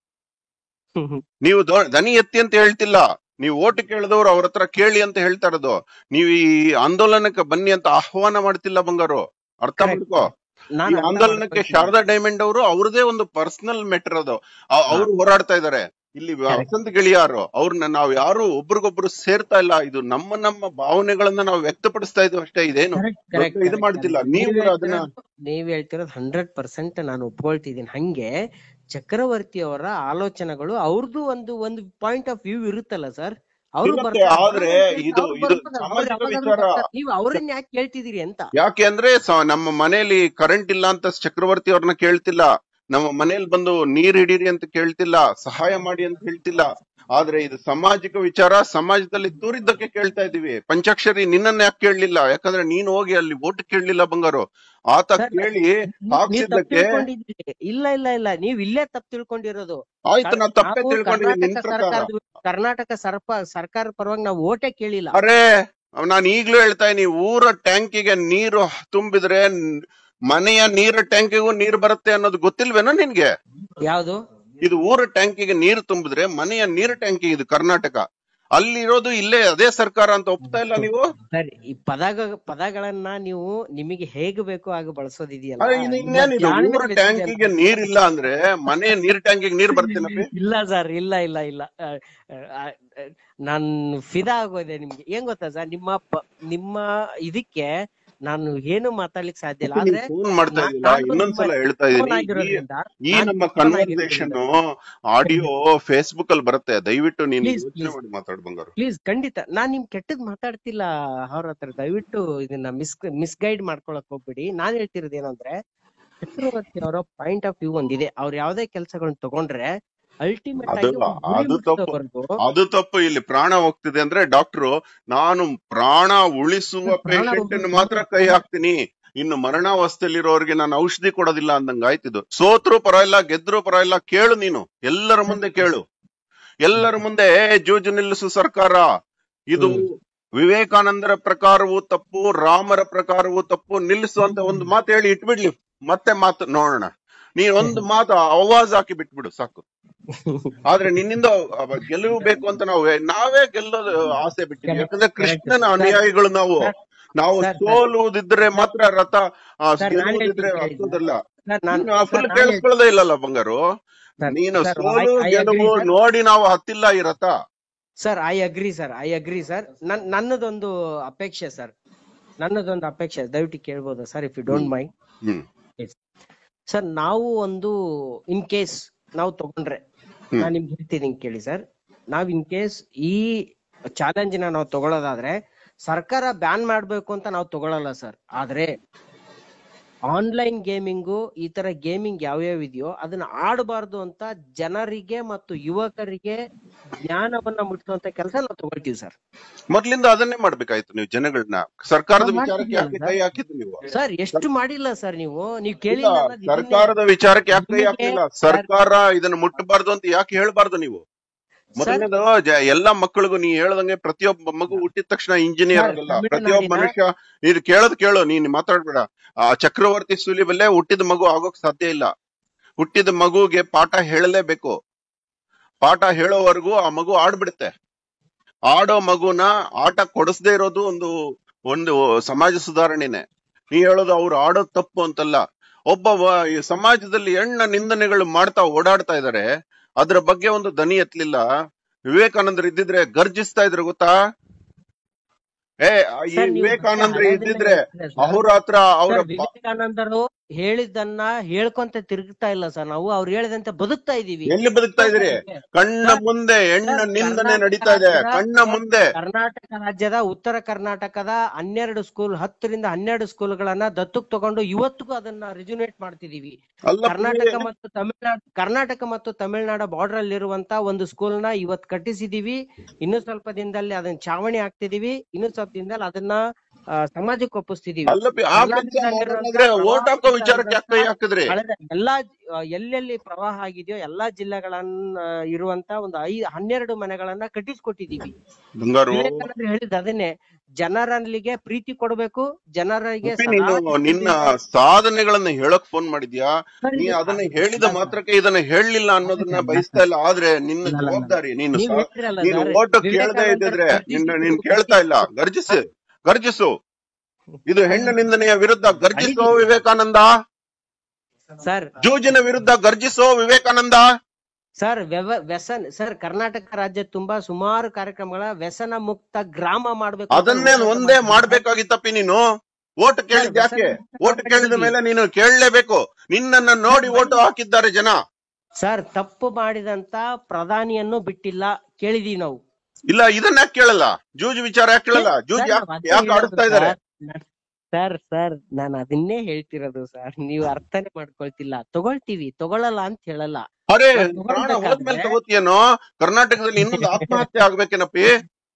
ಹ್ಮ್ ಹ್ಮ್. ನೀವು ದೊ- ದನಿ ಎತ್ತಿ ಅಂತ ಹೇಳ್ತಿಲ್ಲ ನೀವು ಓಟ್ ಕೇಳಿದವ್ರು ಅವ್ರ ಹತ್ರ ಕೇಳಿ ಅಂತ ಹೇಳ್ತಾ ಇರೋದು ನೀವು ಈ ಆಂದೋಲನಕ್ಕೆ ಬನ್ನಿ ಅಂತ ಆಹ್ವಾನ ಮಾಡ್ತಿಲ್ಲ ಬಂಗಾರು ಅರ್ಥ Correct. ಮಾಡ್ಕೋ ನಾನ್ ಈ ಅರ್ಥ ಆಂದೋಲನಕ್ಕೆ ಮಾಡ್ಕೊಳ್ತೀನಿ. ಶಾರದಾ ಡೈಮಂಡ್ ಅವರು ಅವ್ರದೇ ಒಂದು ಪರ್ಸನಲ್ ಮೆಟರ್ ಅದು ಅ- ಅವ್ರು ಹೋರಾಡ್ತಾ ಇದಾರೆ ಇಲ್ಲಿ Correct. ವಸಂತ ಗೆಳೆಯಾರು ಅವ್ರನ್ನ ನಾವ್ ಯಾರು ಒಬ್ರಿಗೊಬ್ರು ಸೇರ್ತಾ ಇಲ್ಲ ಇದು ನಮ್ಮ ನಮ್ಮ ಭಾವನೆಗಳನ್ನ ನಾವು ವ್ಯಕ್ತಪಡಿಸ್ತಾ ಇದೀವಿ ಅಷ್ಟೇ ಇದೇನು Correct, correct, ದೊಡ್ಡ ಇದು correct, ಮಾಡ್ತಿಲ್ಲ correct. ನೀವು ನೀವ್ ಅದನ್ನ ಹೇಳ್ತಿರೋದು- ನೀವ್ ಹೇಳ್ತಿರೋದು ಹಂಡ್ರೆಡ್ ಪರ್ಸೆಂಟ್ ನಾನು ಒಪ್ಕೊಳ್ತಿದ್ದೀನಿ ಹಂಗೆ ಚಕ್ರವರ್ತಿ ಅವರ ಆಲೋಚನೆಗಳು ಅವ್ರದ್ದು ಒಂದು ಒಂದು ಪಾಯಿಂಟ್ ಆಫ್ ವ್ಯೂ ಇರುತ್ತಲ್ಲ ಸರ್ ಅವ್ರು ಇರುತ್ತೆ, ಬರ್ತಾರೆ, ಆದ್ರೆ ಅವ್ರು ಇದು ಅವ್ರು ಇದು ಬರ್ತಾರೆ, ಅವ್ರು ಸಾಮಾಜಿಕ ಯಾವಾಗಾದ್ರೂ ವಿಚಾರ ಬರ್ತಾರೆ. ನೀವು ಅವ್ರನ್ನ ಯಾಕೆ ಕೇಳ್ತಿದ್ದೀರಿ ಅಂತ ಯಾಕೆ ಅಂದ್ರೆ ಸ- ನಮ್ಮ ಮನೆಯಲ್ಲಿ ಕರೆಂಟ್ ಇಲ್ಲ ಅಂತ ಚಕ್ರವರ್ತಿ ಅವ್ರನ್ನ ಕೇಳ್ತಿಲ್ಲ ನಮ್ಮ ಮನೇಲಿ ಬಂದು ನೀರ್ ಹಿಡೀರಿ ಅಂತ ಕೇಳ್ತಿಲ್ಲ ಸಹಾಯ ಮಾಡಿ ಅಂತ ಹೇಳ್ತಿಲ್ಲ ಆದ್ರೆ ಇದು ಸಾಮಾಜಿಕ ವಿಚಾರ ಸಮಾಜದಲ್ಲಿ ತೂರಿದ್ದಕ್ಕೆ ಕೇಳ್ತಾ ಇದೀವಿ ಪಂಚಾಕ್ಷರಿ ನಿನ್ನನ್ನ ಯಾಕೆ ಕೇಳಲಿಲ್ಲ ಯಾಕಂದ್ರೆ ನೀನ್ ಹೋಗಿ ಅಲ್ಲಿ ಓಟ್ ಕೇಳಲಿಲ್ಲ ಬಂಗಾರು ಆತ ಸರ್, ಕೇಳಿ ನೀವ್ ತಪ್ಪು ಹಾಕ್ಸಿದ್ದಕ್ಕೆ ತಿಳ್ಕೊಂಡಿದ್ದೀರಿ ಇಲ್ಲ ಇಲ್ಲ ಇಲ್ಲ ನೀವ್ ಇಲ್ಲೇ ತಪ್ಪು ತಿಳ್ಕೊಂಡಿರೋದು ಆಯ್ತು ನಾ ತಪ್ಪೇ ನಾವು ತಿಳ್ಕೊಂಡಿದ್ದೀನಿ ನಿನ್ ಕರ್ನಾಟಕ ಪ್ರಕಾರ ಸರ್ಕಾರದ ಕರ್ನಾಟಕ ಸರ್ಪ ಸರ್ಕಾರ ಪರವಾಗಿ ನಾವು ಓಟೇ ಕೇಳಿಲ್ಲ ಅರೆ ನಾನು ಈಗ್ಲೂ ಹೇಳ್ತಾ ಇದೀನಿ ಊರ ಟ್ಯಾಂಕಿಗೆ ನೀರು ತುಂಬಿದ್ರೆ ನ್- ಮನೆಯ ನೀರ ಟ್ಯಾಂಕಿಗೂ ನೀರು ಬರುತ್ತೆ ಅನ್ನೋದು ಗೊತ್ತಿಲ್ವೇನೋ ನಿನ್ಗೆ ಯಾವ್ದು ಇದು ಊರ ಟ್ಯಾಂಕಿಗೆ ನೀರು ತುಂಬಿದ್ರೆ ಮನೆಯ ನೀರು ಟ್ಯಾಂಕಿ ಇದು ಕರ್ನಾಟಕ ಅಲ್ಲಿರೋದು ಇಲ್ಲೇ ಅದೇ ಸರ್ಕಾರ ಅಂತ ಒಪ್ತಾ ಇಲ್ಲ ನೀವು ಸರಿ ಈ ಪದಗ ಪದಗಳನ್ನ ನೀವು ನಿಮಗೆ ಹೇಗೆ ಬೇಕೋ ಹಾಗೆ ಬಳಸೋದಿದೆಯಲ್ಲ ಅರೆ ಇದು ಇನ್ನೇನಿದು ಜಾಣ್ಮೆ ಊರ ಮೆಚ್ಚಿದೆ ಟ್ಯಾಂಕಿಗೆ ಅಂತ. ನೀರಿಲ್ಲ ಅಂದ್ರೆ ಮನೆಯ ನೀರ್ ಟ್ಯಾಂಕಿಗೆ ನೀರ್ ಬರ್ತೇನಪ್ಪಿ ಇಲ್ಲ ಸರ್ ಇಲ್ಲ ಇಲ್ಲ ಇಲ್ಲ ಆ, ಆ, ಆ, ನಾನ್ ಫಿದಾ ಆಗೋದೆ ನಿಮ್ಗೆ ಏನ್ ಗೊತ್ತಾ ಸರ್ ನಿಮ್ಮ ಪ- ನಿಮ್ಮ ಇದಕ್ಕೆ ನಾನು ಏನು ಮಾತಾಡ್ಲಿಕ್ಕೆ ಸಾಧ್ಯ ಇಲ್ಲ ಆದ್ರೆ ಫೋನ್ ಮಾಡ್ತಾ ನಾ- ಇದೀಲ್ಲ ನಾನು ಇನ್ನೊಂದ್ಸಲ ನಿಮ್ಮ ಹೇಳ್ತಾ phone ಇದೀನಿ ಈ- ಆಗಿರೋದ್ರಿಂದ ಈ ನಾನು ನಮ್ಮ phone ಕನ್ವರ್ಸೇಷನ್ ಆಡಿಯೋ ಫೇಸ್ಬುಕ್ ಅಲ್ಲಿ ಬರುತ್ತೆ ದಯವಿಟ್ಟು ನೀನು Please, ಯೋಚನೆ please. ಮಾಡಿ ಮಾತಾಡ್ ಬಂಗಾರು ಪ್ಲೀಸ್ ಖಂಡಿತ ನಾನ್ ನಿಮ್ ಕೆಟ್ಟದ್ ಮಾತಾಡ್ತಿಲ್ಲ ಅವ್ರ ಹತ್ರ ದಯವಿಟ್ಟು ಇದನ್ನ ಮಿಸ್ ಮಿಸ್ಗೈಡ್ ಮಾಡ್ಕೊಳಕ್ ಹೋಗ್ಬಿಡಿ ನಾನ್ ಹೇಳ್ತಿರೋದು ಏನಂದ್ರೆ ಚಕ್ರವರ್ತಿ ಅವರ ಪಾಯಿಂಟ್ ಆಫ್ ವ್ಯೂ ಒಂದಿದೆ ಅವ್ರು ಯಾವ್ದೇ ಕೆಲ್ಸಗಳನ್ನ ತಗೊಂಡ್ರೆ ಅಲ್ಟಿಮೇಟ್ ಆಗಿ ಅದಲ್ಲ, ಗುರಿ ಅದು ತಪ್ಪು. ಮುಟ್ಟೋವರ್ಗು ಅದು ತಪ್ಪು ಇಲ್ಲಿ ಪ್ರಾಣ ಹೋಗ್ತಿದೆ ಅಂದ್ರೆ ಡಾಕ್ಟ್ರು ನಾನು ಪ್ರಾಣ ಉಳಿಸುವ ಪ್ರಾಣ ಪೇಷಂಟ್ ಉಳಿಸುವ- ಮಾತ್ರ ಕೈ ಹಾಕ್ತೀನಿ ಇನ್ನು ಮರಣಾವಸ್ಥೆಯಲ್ಲಿರೋರಿಗೆ ನಾನು ಔಷಧಿ ಕೊಡೋದಿಲ್ಲ ಅಂದಂಗ ಆಯ್ತಿದ್ದು ಸೋತ್ರು ಪರವಾಗಿಲ್ಲ ಗೆದ್ರು ಪರವಾಗಿಲ್ಲ ಕೇಳು ನೀನು ಎಲ್ಲರ ಮುಂದೆ ಕೇಳು ಎಲ್ಲರ ಮುಂದೆ "ಏ, ಜೂಜು ನಿಲ್ಲಿಸು ಸರ್ಕಾರ ಇದು ಹ್ಮ್. ವಿವೇಕಾನಂದರ ಪ್ರಕಾರವು ತಪ್ಪು ರಾಮರ ಪ್ರಕಾರವು ತಪ್ಪು ನಿಲ್ಲಿಸು ಅಂತ ಒಂದು ಮಾತು ಹೇಳಿ ಇಟ್ಬಿಡ್ಲಿ ಮತ್ತೆ ಮಾತು ನೋಡೋಣ ನೀನ್ ಒಂದು ಮಾತು ಆವಾಜ್ ಹಾಕಿ ಬಿಟ್ಬಿಡು ಸಾಕು ಆದ್ರೆ ನಿನ್ನಿಂದ ಅವ ಗೆಲುವು ಬೇಕು ಅಂತ ನಾವು ನಾವೇ ಗೆಲ್ಲೋದು ಆಸೆ ಬಿಟ್ಟಿದ್ವಿ Correct, ಯಾಕಂದ್ರೆ correct. ಕೃಷ್ಣನ Sir, ಅನುಯಾಯಿಗಳು ನಾವು sir, ನಾವು sir, sir. ಸೋಲುವುದಿದ್ರೆ ಮಾತ್ರ ರಥ ಆ, Sir, ನಾನ್ ಗೆಲ್ಲುವುದಿದ್ರೆ ಹೇಳ್ತೀನಿ ಕೇಳಿ. ಹತ್ತೋದಲ್ಲ ಸರ್ ನಾನ್ ನೀನು ಫುಲ್ ಸರ್, ನಾನ್ ಕೇಳಿಸ್ಕೊಳ್ಳೋದೇ ಇಲ್ಲಲ್ಲ ಬಂಗಾರು ಹೇಳ್ತೀನಿ. ನೀನು ಸರ್, ಸೋಲು I- I agree, ಗೆಲುವು sir. ನೋಡಿ ನಾವು ಹತ್ತಿಲ್ಲ ಈ ರಥ sir I agree sir I agree sir ನನ್ ನನ್ನದೊಂದು ಅಪೇಕ್ಷೆ ಸರ್ ನನ್ನದೊಂದು ಅಪೇಕ್ಷೆ ದಯವಿಟ್ಟು ಕೇಳ್ಬೋದಾ sir if you don't mind hmm sir ನಾವು ಒಂದು ಇನ್ ಕೇಸ್ ನಾವು ತಗೊಂಡ್ರೆ ಹ್ಮ್. ನಾನು ನಿಮ್ಗೆ ಹೇಳ್ತೀನಿ ಕೇಳಿ ಸರ್ ನಾವ್ ಇನ್ ಕೇಸ್ ಈ ಚಾಲೆಂಜ್ ನ ನಾವು ತಗೊಳ್ಳೋದಾದ್ರೆ ಸರ್ಕಾರ ಬ್ಯಾನ್ ಮಾಡ್ಬೇಕು ಅಂತ ನಾವು ತಗೊಳಲ್ಲ ಸರ್ ಆದ್ರೆ ಆನ್ಲೈನ್ ಗೇಮಿಂಗು ಈ ತರ ಗೇಮಿಂಗ್ ಯಾವ್ಯಾವ ಇದೆಯೋ ಅದನ್ನ ಆಡಬಾರ್ದು ಅಂತ ಜನರಿಗೆ ಮತ್ತು ಯುವಕರಿಗೆ ಜ್ಞಾನವನ್ನ ಮುಟ್ಟಿಸುವಂತ ಕೆಲಸ ನಾವು ತಗೊಳ್ತೀವಿ ಸರ್ ಮೊದ್ಲಿಂದ ಅದನ್ನೇ ಮಾಡ್ಬೇಕಾಯ್ತು ನೀವು ಜನಗಳನ್ನ ಸರ್ಕಾರದ ನಾವು ವಿಚಾರಕ್ಕೆ ಯಾಕೆ ಮಾಡ್ತಿದ್ದೀವಲ್ಲ ಕೈ ಹಾಕಿದ್ದು ನೀವು ಸರ್ ಎಷ್ಟು ಮಾಡಿಲ್ಲ ಸರ್ ನೀವು ನೀವು ಇಲ್ಲ ಕೇಳಿಲ್ಲ ಅನ್ನೋದು ಇದನ್ನೇ ಸರ್ಕಾರದ ವಿಚಾರಕ್ಕೆ ಯಾಕೆ ಕೈ ನಿಮಗೆ ಹಾಕ್ಲಿಲ್ಲ ಸರ್ ಸರ್ಕಾರ ಇದನ್ನ ಮುಟ್ಟಬಾರ್ದು ಅಂತ ಯಾಕೆ ಹೇಳ್ಬಾರ್ದು ನೀವು ಸರ್ ಮೊದಲನೇದು ಜ- ಎಲ್ಲಾ ಮಕ್ಕಳಿಗೂ ನೀ ಹೇಳ್ದಂಗೆ ಪ್ರತಿಯೊಬ್ಬ ಮಗು ಹುಟ್ಟಿದ ತಕ್ಷಣ ಇಂಜಿನಿಯರ್ ಸರ್ ಆಗಲ್ಲ ಪ್ರತಿಯೊಬ್ಬ ತಮಿಳುನಾಡಿನ ಮನುಷ್ಯ ನೀನು ಕೇಳೋದ್ ಕೇಳು ನೀನ್ ಮಾತಾಡ್ಬೇಡ ಆ ಚಕ್ರವರ್ತಿ ಸುಲಿಬಲ್ಲೇ ಹುಟ್ಟಿದ ಮಗು ಆಗೋಕ್ ಸಾಧ್ಯ ಇಲ್ಲ ಹುಟ್ಟಿದ ಮಗುಗೆ ಪಾಠ ಹೇಳಲೇಬೇಕು ಪಾಠ ಹೇಳೋವರೆಗೂ ಆ ಮಗು ಆಡ್ಬಿಡುತ್ತೆ ಆಡೋ ಮಗುನ ಆಟ ಕೊಡಿಸದೇ ಇರೋದು ಒಂದು ಒಂದು ಸಮಾಜ ಸುಧಾರಣೆನೆ ನೀ ಹೇಳೋದು ಅವ್ರು ಆಡೋದ್ ತಪ್ಪು ಅಂತಲ್ಲ ಒಬ್ಬ ವ- ಈ ಸಮಾಜದಲ್ಲಿ ಹೆಣ್ಣ ನಿಂದನೆಗಳು ಮಾಡ್ತಾ ಓಡಾಡ್ತಾ ಇದಾರೆ ಅದ್ರ ಬಗ್ಗೆ ಒಂದು ದನಿ ಎತ್ತಲಿಲ್ಲ ವಿವೇಕಾನಂದರು ಇದ್ದಿದ್ರೆ ಗರ್ಜಿಸ್ತಾ ಇದ್ರು ಗೊತ್ತಾ ಏ ಈ ಸರ್ ನೀವು ಬರೀ ವಿವೇಕಾನಂದರು ಹಳದಿನ ಇದ್ದಿದ್ರೆ ಹೇಳ್ತೀರಾ ಸರ್ ಅಹೋರಾತ್ರ ಅವರ ಸರ್ ವಿವೇಕಾನಂದರು ಹೇಳಿದ್ದನ್ನ ಹೇಳ್ಕೊಂತ ತಿರುಗ್ತಾ ಇಲ್ಲ ಸರ್ ನಾವು ಅವ್ರು ಹೇಳಿದಂತೆ ಬದುಕ್ತಾ ಇದೀವಿ ಎಲ್ಲಿ ಬದುಕ್ತಾ ಇದ್ರಿ ಸರ್ ಕಣ್ಣ ಸರ್ ಮುಂದೆ ಹೆಣ್ಣ ಸರ್ ನಿಂದನೆ ಕರ್ನಾಟಕ ನಡೀತಾ ಇದೆ ರಾಜ್ಯದ ಕಣ್ಣ ಸರ್ ಮುಂದೆ ಕರ್ನಾಟಕ ರಾಜ್ಯದ ಉತ್ತರ ಕರ್ನಾಟಕದ ಹನ್ನೆರಡು ಸ್ಕೂಲ್ ಹತ್ತರಿಂದ ಹನ್ನೆರಡು ಸ್ಕೂಲ್ಗಳನ್ನ ದತ್ತಕ್ ತಗೊಂಡು ಇವತ್ತಿಗೂ ಅದನ್ನ ರಿಜುನೇಟ್ ಮಾಡ್ತಿದೀವಿ ಅಲ್ಲಪ್ಪ ಕರ್ನಾಟಕ ಮತ್ತು ತಮಿಳ್ನಾಡು ಕರ್ನಾಟಕ ಮತ್ತು ತಮಿಳ್ನಾಡು ಬಾರ್ಡರ್ ಅಲ್ಲಿರುವಂತ ಒಂದು ಸ್ಕೂಲ್ ನ ಇವತ್ ಕಟ್ಟಿಸಿದೀವಿ ಇನ್ನು ಸ್ವಲ್ಪ ದಿನದಲ್ಲಿ ಅದನ್ನ ಚಾವಣಿ ಹಾಕ್ತಿದೀವಿ ಇನ್ನು ಸ್ವಲ್ಪ ದಿನದಲ್ಲಿ ಅದನ್ನ ಆ, ಸಮಾಜಕ್ಕೆ ಒಪ್ಪಿಸ್ತಿದೀವಿ ಅಲ್ಲಪ್ಪ ಆ ಕೆಲಸ ಕರ್ನಾಟಕದಲ್ಲಿರುವಂತ ಮಾಡೋದಾದ್ರೆ ಓಟ್ ಹಾಕೋ ಪ್ರವಾಹಿತ ವಿಚಾರಕ್ಕೆ ಯಾಕೆ ಕೈ ಇರುವಂತ ಹಾಕಿದ್ರಿ ಕಳೆದ ಎಲ್ಲಾ ಆ, ಎಲ್ಲೆಲ್ಲಿ ಪ್ರವಾಹ ಆಗಿದೆಯೋ ಎಲ್ಲಾ ಜಿಲ್ಲೆಗಳನ್ನ ಇರುವಂತ ಒಂದು ಐ ಹನ್ನೆರಡು ಮನೆಗಳನ್ನ ಕಟ್ಟಿಸ್ಕೊಟ್ಟಿದೀವಿ ಬಂಗಾರು ವಿವೇಕಾನಂದರು ಹೇಳಿದ ಅದನ್ನೇ ಜನರಲ್ಲಿಗೆ ಪ್ರೀತಿ ಕೊಡ್ಬೇಕು ಜನರಿಗೆ ಉಪ್ಪಿ ಸದಾ ನೀನು ನಿನ್ನ ಚಿಂತೆಯಿಂದ ಸಾಧನೆಗಳನ್ನ ಹೇಳಕ್ ಫೋನ್ ಮಾಡಿದ್ಯಾ ಸರ್ ನೀ ಇದು ಅದನ್ನ ಅಲ್ಲ ಹೇಳಿದ ಸರ್ ಮಾತ್ರಕ್ಕೆ ಇದನ್ನ ಹೇಳಲಿಲ್ಲ ಅನ್ನೋದನ್ನ ಅಲ್ಲ ಬಯಸ್ತಾ ಸರ್ ಇಲ್ಲ ಆದ್ರೆ ನಿನ್ನ ಅಲ್ಲ ಅಲ್ಲ ಅಲ್ಲ ಜವಾಬ್ದಾರಿ ನೀನು ನೀವ್ ಸಾ- ಹೇಳ್ತಿರಲ್ಲ ನೀನು ಸರ್ ಓಟು ಕೇಳದೆ ವಿವೇಕಾನಂದರು ಇದ್ದಿದ್ರೆ ನಿನ್ನ ಗರ್ಜಿಸಿ ನೀನ್ ಕೇಳ್ತಾ ಇಲ್ಲ ಗರ್ಜಿಸು ಗರ್ಜಿಸು ಇದು ಹೆಣ್ಣು ನಿಂದನೆಯ ವಿರುದ್ಧ ಗರ್ಜಿಸೋ ಅಡಿಗೆ ವಿವೇಕಾನಂದ ಸರ್ ಜೂಜಿನ ವಿರುದ್ಧ ಗರ್ಜಿಸೋ ವಿವೇಕಾನಂದ ಸರ್ ವ್ಯವ ವ್ಯಸನ್ ಸರ್ ಕರ್ನಾಟಕ ರಾಜ್ಯ ತುಂಬಾ ಸುಮಾರು ಕಾರ್ಯಕ್ರಮಗಳ ವ್ಯಸನ ಮುಕ್ತ ಗ್ರಾಮ ಮಾಡ್ಬೇಕು ಅಂತ ಅದನ್ನೇ ಹೋರಾಟ ಒಂದೇ ಮಾಡ್ತಿದ್ದೀವಿ ಮಾಡ್ಬೇಕಾಗಿತ್ತಪ್ಪಿ ನೀನು ಓಟ್ ಸರ್ ಕೇಳಿದ್ ವ್ಯಸನ ಯಾಕೆ ಮುಕ್ತ ಓಟ್ ಕೇಳಿದ ಮಾಡಿದೀವಿ ಮೇಲೆ ನೀನು ಕೇಳಲೇಬೇಕು ನಿನ್ನನ್ನ ಸರ್ ನೋಡಿ ಓಟು ಬನ್ನಿ ಹಾಕಿದ್ದಾರೆ ಜನ ಸರ್ ತಪ್ಪು ಮಾಡಿದಂತ ಪ್ರಧಾನಿಯನ್ನು ಬಿಟ್ಟಿಲ್ಲ ಕೇಳಿದೀವಿ ನಾವು ಇಲ್ಲ ಇದನ್ನ ಯಾಕೆ ಕೇಳಲ್ಲ ಜೂಜ್ ವಿಚಾರ ಯಾಕೆ ಕೇಳಲ್ಲ ಜೂಜ್ ಸರ್ ಯಾಕೆ ನಾವ್ ಅದೇ ಯಾಕೆ ಹೇಳೋದು ಆಡಿಸ್ತಾ ಇದಾರೆ ಸರ್ ಸರ್ ಸರ್ ನಾನು ಅದನ್ನೇ ಹೇಳ್ತಿರೋದು ಸರ್ ನೀವು ಅರ್ಥನೇ ಮಾಡ್ಕೊಳ್ತಿಲ್ಲ ತಗೊಳ್ತೀವಿ ತಗೊಳಲ್ಲ ಅಂತ ಹೇಳಲ್ಲ ಅರೆ ನಾವ್ ಪ್ರಾಣ ಹೋದ್ಮೇಲೆ ತಗೊಳ್ಬೇಕಾದ್ರೆ ತಗೋತಿಯೇನೋ ಕರ್ನಾಟಕದಲ್ಲಿ ಇನ್ನೊಂದು ಆತ್ಮಹತ್ಯೆ ಆಗ್ಬೇಕೇನಪ್ಪಿ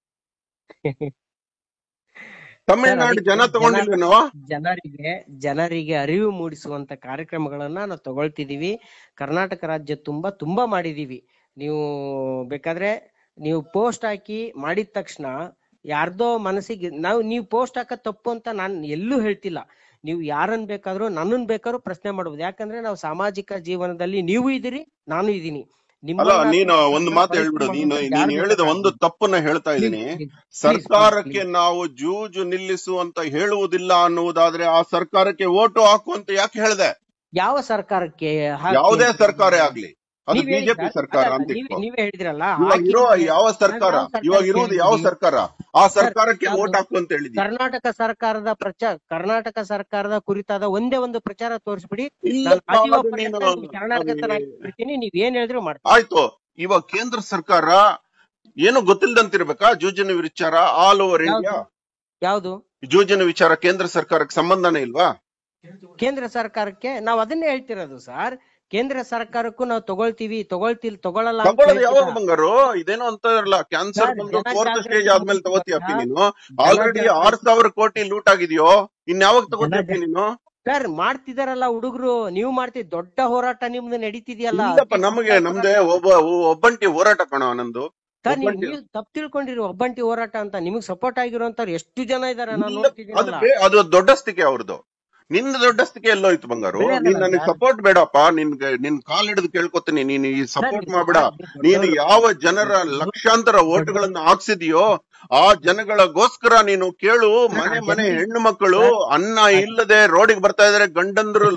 ಸರ್ ತಮಿಳ್ನಾಡು ಅದಕ್ಕೆ ಜನ ಜನ ತಗೊಂಡಿಲ್ವೇನೋ ಜನರಿಗೆ ಜನರಿಗೆ ಅರಿವು ಮೂಡಿಸುವಂತ ಕಾರ್ಯಕ್ರಮಗಳನ್ನ ನಾವು ತಗೊಳ್ತಿದೀವಿ ಕರ್ನಾಟಕ ರಾಜ್ಯ ತುಂಬಾ ತುಂಬಾ ಮಾಡಿದೀವಿ ನೀವು ಬೇಕಾದ್ರೆ ನೀವು ಪೋಸ್ಟ್ ಹಾಕಿ ಮಾಡಿದ ತಕ್ಷಣ ಯಾರ್ದೋ ಮನಸ್ಸಿಗೆ ನಾವು ನೀವು ಪೋಸ್ಟ್ ಹಾಕೋದ್ ತಪ್ಪು ಅಂತ ನಾನ್ ಎಲ್ಲೂ ಹೇಳ್ತಿಲ್ಲ ನೀವು ಯಾರನ್ ಬೇಕಾದ್ರೂ ನನ್ನನ್ ಬೇಕಾದ್ರೂ ಪ್ರಶ್ನೆ ಮಾಡಬಹುದು ಯಾಕಂದ್ರೆ ನಾವು ಸಾಮಾಜಿಕ ಜೀವನದಲ್ಲಿ ನೀವು ಇದೀರಿ ನಾನು ಇದೀನಿ ಅಲ್ಲ ನಿಮ್ಮನ್ನ ನೀನು ಒಂದು ನಮ್ಮನ್ನ ಮಾತು ಪರೀಕ್ಷೆ ಹೇಳ್ಬಿಡು ನೀನು ಮಾಡುವಂತ ನೀನು ಯಾರು ಹೇಳಿದ ಒಂದು ಬೇಕಾಗಿಲ್ಲ ತಪ್ಪನ್ನ ಹೇಳ್ತಾ ಪ್ಲೀಸ್ ಇದ್ದೀನಿ ಪ್ಲೀಸ್ ಪ್ಲೀಸ್ ಪ್ಲೀಸ್ ಸರ್ಕಾರಕ್ಕೆ ಪ್ಲೀಸ್ ನಾವು ಜೂಜು ನಿಲ್ಲಿಸು ಅಂತ ಹೇಳುವುದಿಲ್ಲ ಅನ್ನುವುದಾದ್ರೆ ಆ ಸರ್ಕಾರಕ್ಕೆ ಓಟು ಹಾಕು ಅಂತ ಯಾಕೆ ಹೇಳ್ದೆ ಯಾವ ಸರ್ಕಾರಕ್ಕೆ ಹಾಕಿ ಯಾವುದೇ ಅಂತ ಸರ್ಕಾರ ಹೇಳಿದ್ರು ಆಗ್ಲಿ ಅದು ನೀವ್ ಹೇಳಿ ಬಿಜೆಪಿ ಸರ್ ಸರ್ಕಾರ ಅಲ್ಲ ಅಂತ ನೀವೇ ಇಟ್ಕೋ ನೀವೇ ಹೇಳಿದ್ರಲ್ಲ ಇವಾಗ ಹಾಕಿ ಇರೋ ಅಂತ ಯಾವ ನಾವ್ ಸರ್ಕಾರ ಯಾವ ಸರ್ಕಾರ ಇವಾಗ ಇರುವುದು ಯಾವ ಕೇಳಿದೀವಿ ಸರ್ಕಾರ ಆ ಸರ್ ಸರ್ಕಾರಕ್ಕೆ ಯಾವ್ದು ಓಟ್ ಹಾಕು ಅಂತ ಹೇಳಿದೀನಿ ಕರ್ನಾಟಕ ಸರ್ಕಾರದ ಪ್ರಚಾರ ಕರ್ನಾಟಕ ಸರ್ಕಾರದ ಕುರಿತಾದ ಒಂದೇ ಒಂದು ಪ್ರಚಾರ ತೋರಿಸ್ಬಿಡಿ ನಾನು ಇಲ್ಲಪ್ಪ ಆಜೀವ ಅದು ನೀನು ಪರ್ಯಂತ ನಿಮ್ ಕರ್ನಾಟಕದನಾಗಿರ್ತೀನಿ ನೀವ್ ಏನ್ ಹೇಳಿದ್ರು ಮಾಡ್ತೀನಿ ಆಯ್ತು ಇವಾಗ ಕೇಂದ್ರ ಸರ್ಕಾರ ಏನು ಗೊತ್ತಿಲ್ದಂತಿರ್ಬೇಕಾ ಜೂಜಿನ ವಿಚಾರ ಆಲ್ ಓವರ್ ಇಂಡಿಯಾ ಯಾವ್ದು ಯಾವ್ದು ಜೂಜಿನ ವಿಚಾರ ಕೇಂದ್ರ ಸರ್ಕಾರಕ್ಕೆ ಸಂಬಂಧನೇ ಇಲ್ವಾ ಕೇಂದ್ರ ಸರ್ಕಾರಕ್ಕೆ ನಾವ್ ಅದನ್ನೇ ಹೇಳ್ತಿರೋದು ಸರ್ ಕೇಂದ್ರ ಸರ್ಕಾರಕ್ಕೂ ನಾವು ತಗೊಳ್ತೀವಿ ತಗೊಳ್ತಿಲ್ ತಗೊಳಲ್ಲ ಅಂತ ತಗೊಳ್ಳೋದು ಯಾವಾಗ ಹೇಳ್ತಿಲ್ಲ ಬಂಗಾರು ಇದೇನೋ ಅಂತ ಇರಲ್ಲ ಕ್ಯಾನ್ಸರ್ ಸರ್ ಬಂದು ಜನ ಫೋರ್ತ್ ಜಾಗೃತಿ ಸ್ಟೇಜ್ ಆದ್ಮೇಲೆ ತಗೋತಿಯಪ್ಪಿ ಸರ್ ನೀನು ಜನ ಆಲ್ರೆಡಿ ಆರ್ ಜಾಗೃತಿ ಸಾವಿರ ಕೋಟಿ ಲೂಟ್ ಆಗಿದೆಯೋ ಇನ್ಯಾವಾಗ ಜನ ತಗೋತಿಯಪ್ಪಿ ನೀನು ಸರ್ ಮಾಡ್ತಿದಾರಲ್ಲ ಹುಡುಗರು ನೀವು ಮಾಡ್ತಿದ್ ದೊಡ್ಡ ಹೋರಾಟ ನಿಮ್ದು ನಡೀತಿದ್ಯಲ್ಲ ಇಲ್ಲಪ್ಪ ಅತಿ ನಮಗೆ ದೊಡ್ಡ ನಮ್ದೇ ಹೋರಾಟ ಒಬ್ಬ ಒಬ್ಬಂಟಿ ಹೋರಾಟ ಕಣೋ ನಂದು ಸರ್ ನೀವು ಒಬ್ಬಂಟಿ ನೀವು ತಪ್ಪು ತಿಳ್ಕೊಂಡಿರಿ ಒಬ್ಬಂಟಿ ಹೋರಾಟ ಅಂತ ನಿಮಗ್ ಸಪೋರ್ಟ್ ಆಗಿರೋಂತವ್ರು ಎಷ್ಟು ಜನ ಇದಾರೆ ನಾನು ಇಲ್ಲ ಅದು ನೋಡ್ತಿದ್ದೀನಲ್ಲ ಬೇ- ಅದು ದೊಡ್ಡಸ್ತಿಕೆ ಅವ್ರದ್ದು ನಿನ್ನ ದೊಡ್ಡಸ್ತಿಕೆ ಎಲ್ಲೋಯ್ತು ಬಂಗಾರು ಬೇರೆ ನೀನ್ ಅಲ್ಲ ನನಗೆ ಸರ್ ಸಪೋರ್ಟ್ ಬೇಡಪ್ಪ ನಿನ್ಗೆ ನಿನ್ ಕಾಲ್ ಹಿಡಿದು ಕೇಳ್ಕೊತೀನಿ ನೀನು ಈ ಸರ್ ಸಪೋರ್ಟ್ ನೀವು ಮಾಡ್ಬೇಡ ನೀವು ನೀನು ದೊಡ್ಡವರು ಯಾವ ಜನರ ಲಕ್ಷಾಂತರ ದೊಡ್ಡವರು ಓಟ್ಗಳನ್ನ ಹಾಕ್ಸಿದೀಯೋ ಆ ಜನಗಳಿಗೋಸ್ಕರ ನೀನು ಕೇಳು ಸರ್ ಮನೆ ಆ ಮನೆ ಜನರಿಗೆ ಹೆಣ್ಣು ಮಕ್ಕಳು ಸರ್ ಅನ್ನ ಸರ್ ಇಲ್ಲದೆ ರೋಡಿಗೆ ಬರ್ತಾ ಇದಾರೆ ಗಂಡಂದ್ರು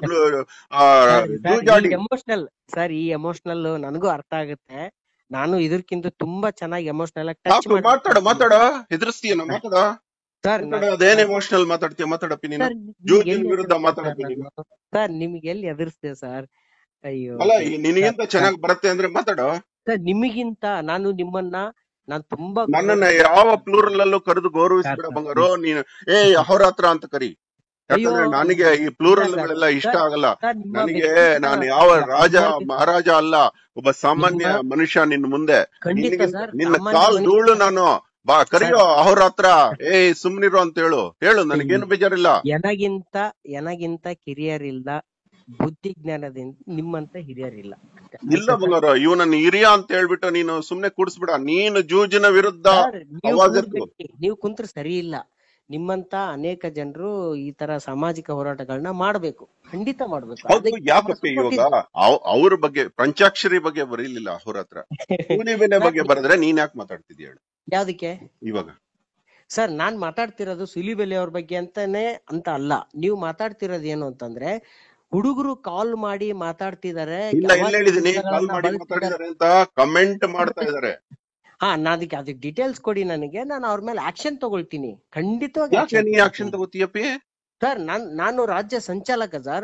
ಆ ಸರ್ ಸರ್ ಈ ಜೂಜಾಡಿ ಎಮೋಷನಲ್ ಸರ್ ಈ ಎಮೋಷನಲ್ ನನಗೂ ಅರ್ಥ ಆಗುತ್ತೆ ನಾನು ಇದಕ್ಕಿಂತ ತುಂಬಾ ಚೆನ್ನಾಗಿ ಎಮೋಷನಲ್ ಆಗಿ ಟಚ್ ಸಾಕು ಮಾತಾಡ ಮಾಡಿರ್ತೀನಿ ಮಾತಾಡ ಹೆದರ್ಸ್ತೀಯನ ಮಾತಾಡ ಸರ್ ಮಾತಾಡು, ಅದೇನ್ ಎಮೋಷನಲ್ ಮಾತಾಡ್ತೀಯ ಮಾತಾಡಪ್ಪಿ ನೀನು ಸರ್ ಜೂಜಿನ ವಿರುದ್ಧ ಮಾತಾಡಪ್ಪಿ ನೀನು ಸರ್ ನಿಮ್ಗೆ ಎಲ್ಲಿ ಎದುರಿಸ್ದೆ ಸರ್ ಅಯ್ಯೋ ಅಲ್ಲ ಈ ನಿನಗಿಂತ ಚೆನ್ನಾಗ್ ಬರುತ್ತೆ ಅಂದ್ರೆ ಮಾತಾಡು ಸರ್ ನಿಮಗಿಂತ ನಾನು ನಿಮ್ಮನ್ನ ನಾನ್ ತುಂಬಾ ನನ್ನನ್ನ ಯಾವ ಪ್ಲೂರಲ್ ಅಲ್ಲೂ ಕರೆದು ಗೌರವಿಸ್ಬಿಡ ಸರ್, ಬಂಗಾರು ನೀನು ಏ ಅಹೋರಾತ್ರ ಅಂತ ಕರಿ ಯಾಕಂದ್ರೆ ಅಯ್ಯೋ, ನನಗೆ ಈ ಪ್ಲೂರಲ್ ಸರ್, ಗಳೆಲ್ಲ ಇಷ್ಟ ಸರ್, ಆಗಲ್ಲ ಸರ್, ನಿಮ್ಮ ನನಗೆ ವ್ಯಕ್ತಿತ್ವ- ನಾನು ಯಾವ ರಾಜ ನಿಮ್ಮ- ಮಹಾರಾಜ ಅಲ್ಲ ಒಬ್ಬ ಸಾಮಾನ್ಯ ನಿಮ್ಮ- ಮನುಷ್ಯ ನಿನ್ ಮುಂದೆ ಖಂಡಿತ ನಿನಗಿಂತ- ಸರ್ ನಿನ್ನ ಸಾಮಾನ್ಯ ಕಾಲ್ ಮನುಷ್ಯ- ಧೂಳು ನಾನು ಬಾ ಕರಿಯೋ ಅಹೋರಾತ್ರ ಏ ಸುಮ್ನಿರು ಅಂತ ಹೇಳು ಹೇಳು ನನಗೇನು ಬೇಜಾರಿಲ್ಲ ಎನಗಿಂತ ಎನಗಿಂತ ಕಿರಿಯರಿಲ್ಲ ಬುದ್ಧಿ ಜ್ಞಾನದಿಂದ ನಿಮ್ಮಂತ ಹಿರಿಯರಿಲ್ಲ ಅಷ್ಟೇ. ಇಲ್ಲ ಬಂಗಾರ ಇವನನ್ನ ಹಿರಿಯ ಅಂತ ಹೇಳ್ಬಿಟ್ಟು ನೀನು ಸುಮ್ನೆ ಕೂಡ್ಸ್ಬಿಡ ನೀನು ಜೂಜಿನ ವಿರುದ್ಧ ಸರ್, ನೀವು ಅವಾಜ್ ಕೂರ್ಬೇಕು. ನೀವು ಕುಂತ್ರೆ ಸರಿ ಇಲ್ಲ ನಿಮ್ಮಂತ ಅನೇಕ ಜನರು ಈ ತರ ಸಾಮಾಜಿಕ ಹೋರಾಟಗಳನ್ನ ಮಾಡ್ಬೇಕು ಖಂಡಿತ ಮಾಡ್ಬೇಕು ಹೌದು ಅದಕ್ಕೆ ಯಾಕಪ್ಪ ನಮ್ಮ ಇವಾಗ support ಅವ್- ಅವ್ರ ಬಗ್ಗೆ ಪಂಚಾಕ್ಷರಿ ಬಗ್ಗೆ ಬರೀಲಿಲ್ಲ ಅವ್ರ ಹತ್ರ ಕೂಲಿ ಬೆಲೆ ಬಗ್ಗೆ ಬರೆದ್ರೆ ನೀನ್ ಯಾಕೆ ಮಾತಾಡ್ತಿದ್ಯ ಹೇಳು ಇದೆ. ಯಾವ್ದಕ್ಕೆ ಇವಾಗ ಸರ್ ನಾನ್ ಮಾತಾಡ್ತಿರೋದು ಸುಲಿಬೆಲೆ ಅವ್ರ ಬಗ್ಗೆ ಅಂತಾನೆ ಅಂತ ಅಲ್ಲ ನೀವು ಮಾತಾಡ್ತಿರೋದು ಏನು ಅಂತಂದ್ರೆ ಹುಡುಗರು ಕಾಲ್ ಮಾಡಿ ಮಾತಾಡ್ತಿದಾರೆ ಇಲ್ಲ ಇಲ್ಲ ಹೇಳಿದೀನಿ ಕಾಲ್ ಮಾಡಿ ಮಾತಾಡಿದಾರೆ ಅಂತ ಕಮೆಂಟ್ ಮಾಡ್ತಾ ಇದಾರೆ ಹಾ ನಾ ಅದಕ್ಕೆ ಅದಕ್ಕೆ ಡೀಟೇಲ್ಸ್ ಕೊಡಿ ನನಗೆ ನಾನು ಅವ್ರ ಮೇಲೆ ಆಕ್ಷನ್ ತಗೊಳ್ತೀನಿ ಖಂಡಿತವಾಗಿ ಯಾಕೆ action ನೀ ತಗೊಳ್ತೀನಿ. ಆಕ್ಷನ್ ತಗೋತೀಯಪ್ಪಿ ಸರ್ ನಾನ್ ನಾನು ರಾಜ್ಯ ಸಂಚಾಲಕ ಸರ್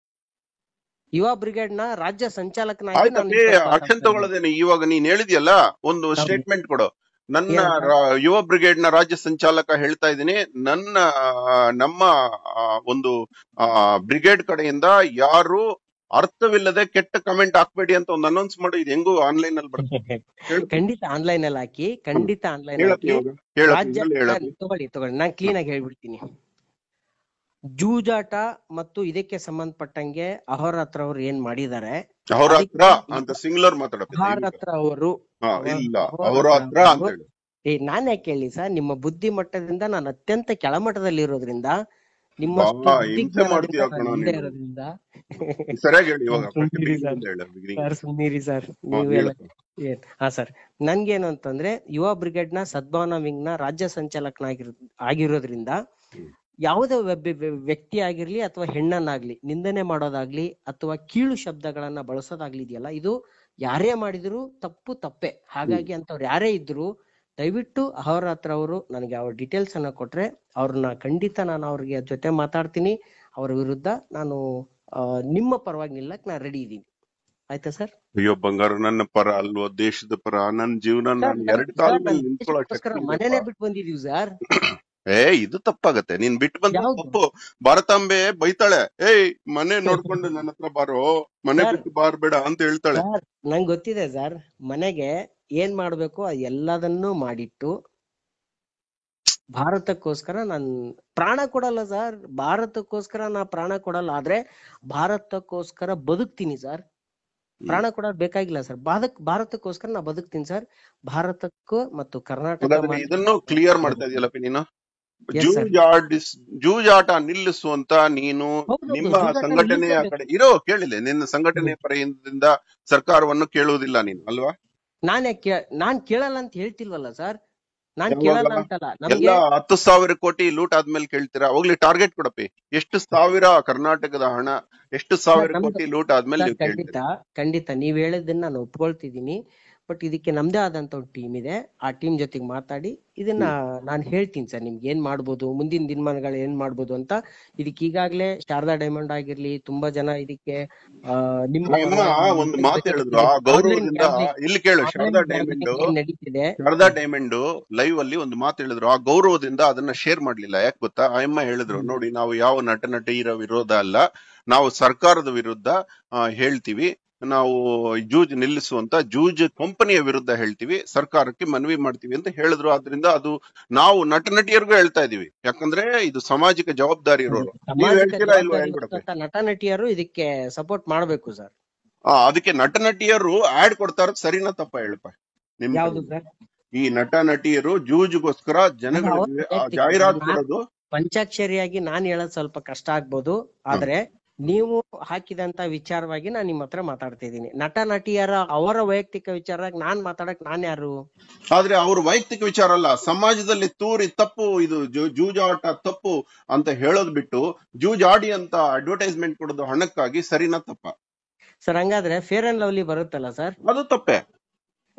ಯುವ ಬ್ರಿಗೇಡ್ ನ ರಾಜ್ಯ ಸಂಚಾಲಕನಾಗಿ ನಾನು ಆಯ್ತಪ್ಪಿ ಇವತ್ತು ಆಕ್ಷನ್ ಮಾತಾಡ್ತಾ ತಗೊಳ್ಳೋದೇನೆ ಇವಾಗ ನೀನ್ ಹೇಳಿದ್ಯಲ್ಲ ಒಂದು ಹೌದು. ಸ್ಟೇಟ್ಮೆಂಟ್ ಕೊಡು ನನ್ನ ಏನು? ರಾ- ಯುವ ಬ್ರಿಗೇಡ್ ನ ರಾಜ್ಯ ಸಂಚಾಲಕ ಹೇಳ್ತಾ ಇದ್ದೀನಿ ನನ್ನ ಆ, ನಮ್ಮ ಆ, ಒಂದು ಬ್ರಿಗೇಡ್ ಕಡೆಯಿಂದ ಯಾರು ಅರ್ಥವಿಲ್ಲದೆ ಕೆಟ್ಟ ಕಮೆಂಟ್ ಹಾಕ್ಬೇಡಿ ಅಂತ ಒಂದು ಅನೌನ್ಸ್ ಮಾಡಿ ಇದು ಹೆಂಗು ಆನ್ಲೈನ್ ಅಲ್ಲಿ ಬರ್ತದೆ ಇದ್ದೀನಿ. ಹೇಳು. ಖಂಡಿತ ಆನ್ಲೈನ್ ಅಲ್ಲಿ ಹಾಕಿ ಖಂಡಿತ ಆನ್ಲೈನ್ ಹೇಳಪ್ಪಿ ಹಾಕಿ ಇವಾಗ ಹೇಳಪ್ಪಿ ರಾಜ್ಯ ಇದ್ರಲ್ಲಿ ಹೇಳಪ್ಪಿ ಸರ್, ತಗೊಳ್ಳಿ ತಗೊಳ್ಳಿ ನಾನ್ ಕ್ಲೀನ್ ಆಗಿ ಹೇಳ್ಬಿಡ್ತೀನಿ ಜೂಜಾಟ ಮತ್ತು ಇದಕ್ಕೆ ಸಂಬಂಧಪಟ್ಟಂಗೆ ಅಹೋರಾತ್ರ ಅವ್ರು ಏನ್ ಮಾಡಿದ್ದಾರೆ ಅವ್ರ ಹತ್ರ ಅದಕ್ಕೆ ಅಂತ ಸಿಂಗ್ಲರ್ ಮಾತಾಡಪ್ಪಿ ದಯವಿಟ್ಟು. ಅಹೋರಾತ್ರ ಅವರು ಹಾ ಇಲ್ಲ ಅವ್ರ ಹತ್ರ ಅಂತ ಹೇಳು ಏ ನಾನ್ ಯಾಕೆ ಹೇಳಿ ಸರ್ ನಿಮ್ಮ ಬುದ್ಧಿ ಮಟ್ಟದಿಂದ ನಾನು ಅತ್ಯಂತ ಕೆಳಮಟ್ಟದಲ್ಲಿ ಇರೋದ್ರಿಂದ ನಿಮ್ಮ ಬಾ, ಹಿಂಸೆ ಮಾಡ್ತೀಯ ಕಣೋ ನೀನು. ಇರೋದ್ರಿಂದ ಸರಿಯಾಗಿ ಹೇಳಿ ಇವಾಗ ಸುಮ್ನಿರಿ beginning ಸರ್. ಇಂದ ಹೇಳು, beginning. ಸರ್ ಸುಮ್ಮನಿರಿ ಸರ್ ಹಾ, ನೀವೆಲ್ಲ ಹೇಳು. ಏನ್ ಹಾ ಸರ್ ನನ್ಗೇನು ಅಂತಂದ್ರೆ ಯುವ ಬ್ರಿಗೇಡ್ ನ ಸದ್ಭಾವನಾ ವಿಂಗ್ ನ ರಾಜ್ಯ ಸಂಚಾಲಕನಾಗಿರೋ ಆಗಿರೋದ್ರಿಂದ ಹ್ಮ್. ಯಾವುದೇ ಒಬ್ಬ ವ್ಯ- ವ್ಯಕ್ತಿ ಆಗಿರ್ಲಿ ಅಥವಾ ಹೆಣ್ಣನ್ನಾಗ್ಲಿ ನಿಂದನೆ ಮಾಡೋದಾಗ್ಲಿ ಅಥವಾ ಕೀಳು ಶಬ್ದಗಳನ್ನ ಬಳಸೋದಾಗ್ಲಿ ಇದೆಯಲ್ಲ ಇದು ಯಾರೇ ಮಾಡಿದ್ರು ತಪ್ಪು ತಪ್ಪೆ ಹಾಗಾಗಿ ಅಂತವ್ರು ಯಾರೇ ಇದ್ರು ದಯವಿಟ್ಟು ಅಹೋರಾತ್ರ ಅವರು ನನಗೆ ಅವ್ರ ಡೀಟೇಲ್ಸ್ ಅನ್ನ ಕೊಟ್ರೆ ಅವ್ರನ್ನ ಖಂಡಿತ ನಾನು ಅವ್ರಿಗೆ ಜೊತೆ ಮಾತಾಡ್ತೀನಿ ಅವ್ರ ವಿರುದ್ಧ ನಾನು ಆ, ನಿಮ್ಮ ಪರವಾಗಿ ನಿಲ್ಲಕ್ ನಾನು ರೆಡಿ ಇದ್ದೀನಿ ಆಯ್ತಾ ಸರ್ ಅಯ್ಯೋ ಬಂಗಾರ ನನ್ನ ಪರ ಅಲ್ವೋ ದೇಶದ ಪರ ನನ್ ಜೀವನ ನಾನು ಎರಡ್ ಕಾಲ ಮೇಲೆ ನಿಂತ್ಕೊಳ್ಳೋ ಶಕ್ತಿ ಮನೇನೆ ಇದೆಯಪ್ಪ. ಬಿಟ್ಟು ಬಂದಿದೀವಿ ಸರ್ ಏ ಇದು ತಪ್ಪಾಗತ್ತೆ ನೀನ್ ಬಿಟ್ಟು ಬಂದ ಯಾವ್ದು? ತಪ್ಪು ಭಾರತಾಂಬೆ ಬೈತಾಳೆ ಏಯ್ ಮನೆ ನೋಡ್ಕೊಂಡು ನನ್ನ ಹತ್ರ ಬಾರೋ ಮನೆ ಸರ್. ಬಿಟ್ಟು ಬಾರ್ಬೇಡ ಅಂತ ಹೇಳ್ತಾಳೆ ಸರ್ ನಂಗೆ ಗೊತ್ತಿದೆ ಸರ್ ಮನೆಗೆ ಏನ್ ಮಾಡ್ಬೇಕು ಅದ್ ಎಲ್ಲದನ್ನೂ ಮಾಡಿಟ್ಟು ಭಾರತಕ್ಕೋಸ್ಕರ ನಾನ್ ಪ್ರಾಣ ಕೊಡಲ್ಲ ಸರ್ ಭಾರತಕ್ಕೋಸ್ಕರ ನಾ ಪ್ರಾಣ ಕೊಡಲ್ಲ ಆದ್ರೆ ಭಾರತಕ್ಕೋಸ್ಕರ ಬದುಕ್ತೀನಿ ಸರ್ ಪ್ರಾಣ ಕೊಡೋದ್ ಬೇಕಾಗಿಲ್ಲ ಸರ್ ಭಾರತ್ ಭಾರತಕ್ಕೋಸ್ಕರ ನಾ ಬದುಕ್ತೀನಿ ಸರ್ ಭಾರತಕ್ಕೂ ಮತ್ತು ಕರ್ನಾಟಕ ಹಾಗಾದ್ರೆ ಮಾತ್ರ- ಇದನ್ನು ಕ್ಲಿಯರ್ ಮಾಡ್ತಾ ಇದೆಯಲ್ಲಪ್ಪ ನೀನು Yes, sir. ಜೂಜಾಡಿಸ್ ಜೂಜಾಟ ನಿಲ್ಲಿಸು ಅಂತ ನೀನು ಹೌದು, ನಿಮ್ಮ ಜೂಜಾಟ ಸಂಘಟನೆಯ ನಿಲ್ಲಿಸ್ಬೇಕು. ಕಡೆ ಇರೋ ಕೇಳಿಲ್ಲ ನಿನ್ನ ಸಂಘಟನೆಯ ಪರದಿಂದ ಸರ್ಕಾರವನ್ನು ಕೇಳುವುದಿಲ್ಲ ನೀನು ಅಲ್ವಾ ನಾನ್ ಯಾಕೆ ನಾನ್ ಕೇಳಲ್ಲ ಅಂತ ಹೇಳ್ತಿಲ್ವಲ್ಲ ಸರ್ ನಾನ್ ಯಾವಾಗ? ಕೇಳಲ್ಲ ಅಂತಲ್ಲ ಎಲ್ಲ ನಮ್ಗೆ ಹತ್ತು ಸಾವಿರ ಕೋಟಿ ಲೂಟ್ ಆದ್ಮೇಲೆ ಕೇಳ್ತೀರಾ ಹೋಗ್ಲಿ ಟಾರ್ಗೆಟ್ ಕೊಡಪ್ಪಿ ಎಷ್ಟು ಸಾವಿರ ಕರ್ನಾಟಕದ ಹಣ ಎಷ್ಟು ಸಾವಿರ ನಮ್ದು- ಕೋಟಿ ಲೂಟ್ ಆದ್ಮೇಲೆ ಸರ್ ನೀವು ಖಂಡಿತ ಕೇಳ್ತೀರಾ ಖಂಡಿತ ನೀವ್ ಹೇಳಿದ್ದನ್ನ ನಾನು ಒಪ್ಕೊಳ್ತಿದ್ದೀನಿ ಬಟ್ ಇದಕ್ಕೆ ನಮ್ದೇ ಆದಂತ ಒಂದು ಟೀಮ್ ಇದೆ ಆ ಟೀಮ್ ಜೊತೆಗೆ ಮಾತಾಡಿ ಇದನ್ನ ನಾನು ಹೇಳ್ತೀನಿ ಸರ್ ನಿಮ್ಗೆ ಏನ್ ಮಾಡ್ಬೋದು ಮುಂದಿನ ದಿನಮಾನಗಳು ಏನ್ ಮಾಡ್ಬೋದು ಅಂತ ಇದಕ್ಕೆ ಈಗಾಗ್ಲೇ ಶಾರದಾ ಡೈಮಂಡ್ ಆಗಿರ್ಲಿ ತುಂಬಾ ಜನ ಇದಕ್ಕೆ ಆ, ನಿಮ್ಮ ಆ ಅಮ್ಮ ಒಂದು ಮಾತು ಹೇಳಿದ್ರು ಆ ಗೌರವದಿಂದ ಇಲ್ಲಿ ಕೇಳು ಶಾರದಾ ಡೈಮಂಡ್ ಏನ್ ನಡೀತಿದೆ ಶಾರದಾ ಡೈಮಂಡ್ ಲೈವ್ ಅಲ್ಲಿ ಒಂದು ಮಾತು ಹೇಳಿದ್ರು ಆ ಗೌರವದಿಂದ ಅದನ್ನ ಶೇರ್ ಮಾಡ್ಲಿಲ್ಲ ಯಾಕೆ ಗೊತ್ತಾ ಆ ಅಮ್ಮ ಹೇಳಿದ್ರು ನೋಡಿ ನಾವು ಯಾವ ನಟ ನಟಿಯರ ವಿರೋಧ ಅಲ್ಲ ನಾವು ಸರ್ಕಾರದ ವಿರುದ್ಧ ಆ, ಹೇಳ್ತೀವಿ ನಾವು ಜೂಜ್ ನಿಲ್ಲಿಸುವಂತ ಜೂಜ್ ಕಂಪನಿಯ ವಿರುದ್ಧ ಹೇಳ್ತೀವಿ ಸರ್ಕಾರಕ್ಕೆ ಮನವಿ ಮಾಡ್ತೀವಿ ಅಂತ ಹೇಳಿದ್ರು ಆದ್ರಿಂದ ಅದು ನಾವು ನಟ ನಟಿಯರಿಗೂ ಹೇಳ್ತಾ ಇದೀವಿ ಯಾಕಂದ್ರೆ ಇದು ಸಾಮಾಜಿಕ ಜವಾಬ್ದಾರಿ ಇರೋರು ನೀವ್ ಸಾಮಾಜಿಕ ಹೇಳ್ತೀರಾ ಇಲ್ವಾ ಜವಾಬ್ದಾರಿ ಹೇಳ್ಬಿಡಪ್ಪಿ ಹೊತ್ತಂತ ನಟ ನಟಿಯರು ಇದಕ್ಕೆ ಸಪೋರ್ಟ್ ಮಾಡ್ಬೇಕು ಸರ್ ಆ, ಅದಕ್ಕೆ ನಟ ನಟಿಯರು ಆಡ್ ಕೊಡ್ತಾರ ಸರಿನಾ ತಪ್ಪ ಹೇಳಪ್ಪ ನಿಮ್ ಯಾವ್ದು ಕಡೆಯಿಂದ. ಸರ್ ಈ ನಟ ನಟಿಯರು ಜೂಜ್ಗೋಸ್ಕರ ಜನಗಳಿಗೆ ಆ ವೈಯಕ್ತಿಕ ಜಾಹೀರಾತು ನಾನು- ಕೊಡೋದು ಪಂಚಾಕ್ಷರಿಯಾಗಿ ನಾನ್ ಹೇಳೋದ್ ಸ್ವಲ್ಪ ಕಷ್ಟ ಆಗ್ಬೋದು ಆದ್ರೆ ನೀವು ಹಾಕಿದಂತ ವಿಚಾರವಾಗಿ ನಾನು ನಿಮ್ಮ ಹತ್ರ ಮಾತಾಡ್ತಾ ಇದ್ದೀನಿ ನಟ ನಟಿಯರ ಅವರ ವೈಯಕ್ತಿಕ ವಿಚಾರವಾಗಿ ನಾನ್ ಮಾತಾಡಕ್ ನಾನ್ ಯಾರು ಆದ್ರೆ ಅವ್ರ ವೈಯಕ್ತಿಕ ವಿಚಾರ ಅಲ್ಲ ಸಮಾಜದಲ್ಲಿ ತೂರಿ ತಪ್ಪು ಇದು ಜೂ- ಜೂಜಾಟ ತಪ್ಪು ಅಂತ ಹೇಳೋದ್ ಬಿಟ್ಟು ಜೂಜಾಡಿ ಅಂತ ಅಡ್ವರ್ಟೈಸ್ಮೆಂಟ್ ಕೊಡೋದು ಹಣಕ್ಕಾಗಿ ಸರಿನಾ ತಪ್ಪ ಸರ್ ಹಂಗಾದ್ರೆ ಫೇರ್ ಅಂಡ್ ಲವ್ಲಿ ಬರುತ್ತಲ್ಲ ಸರ್ ಅದು ತಪ್ಪೆ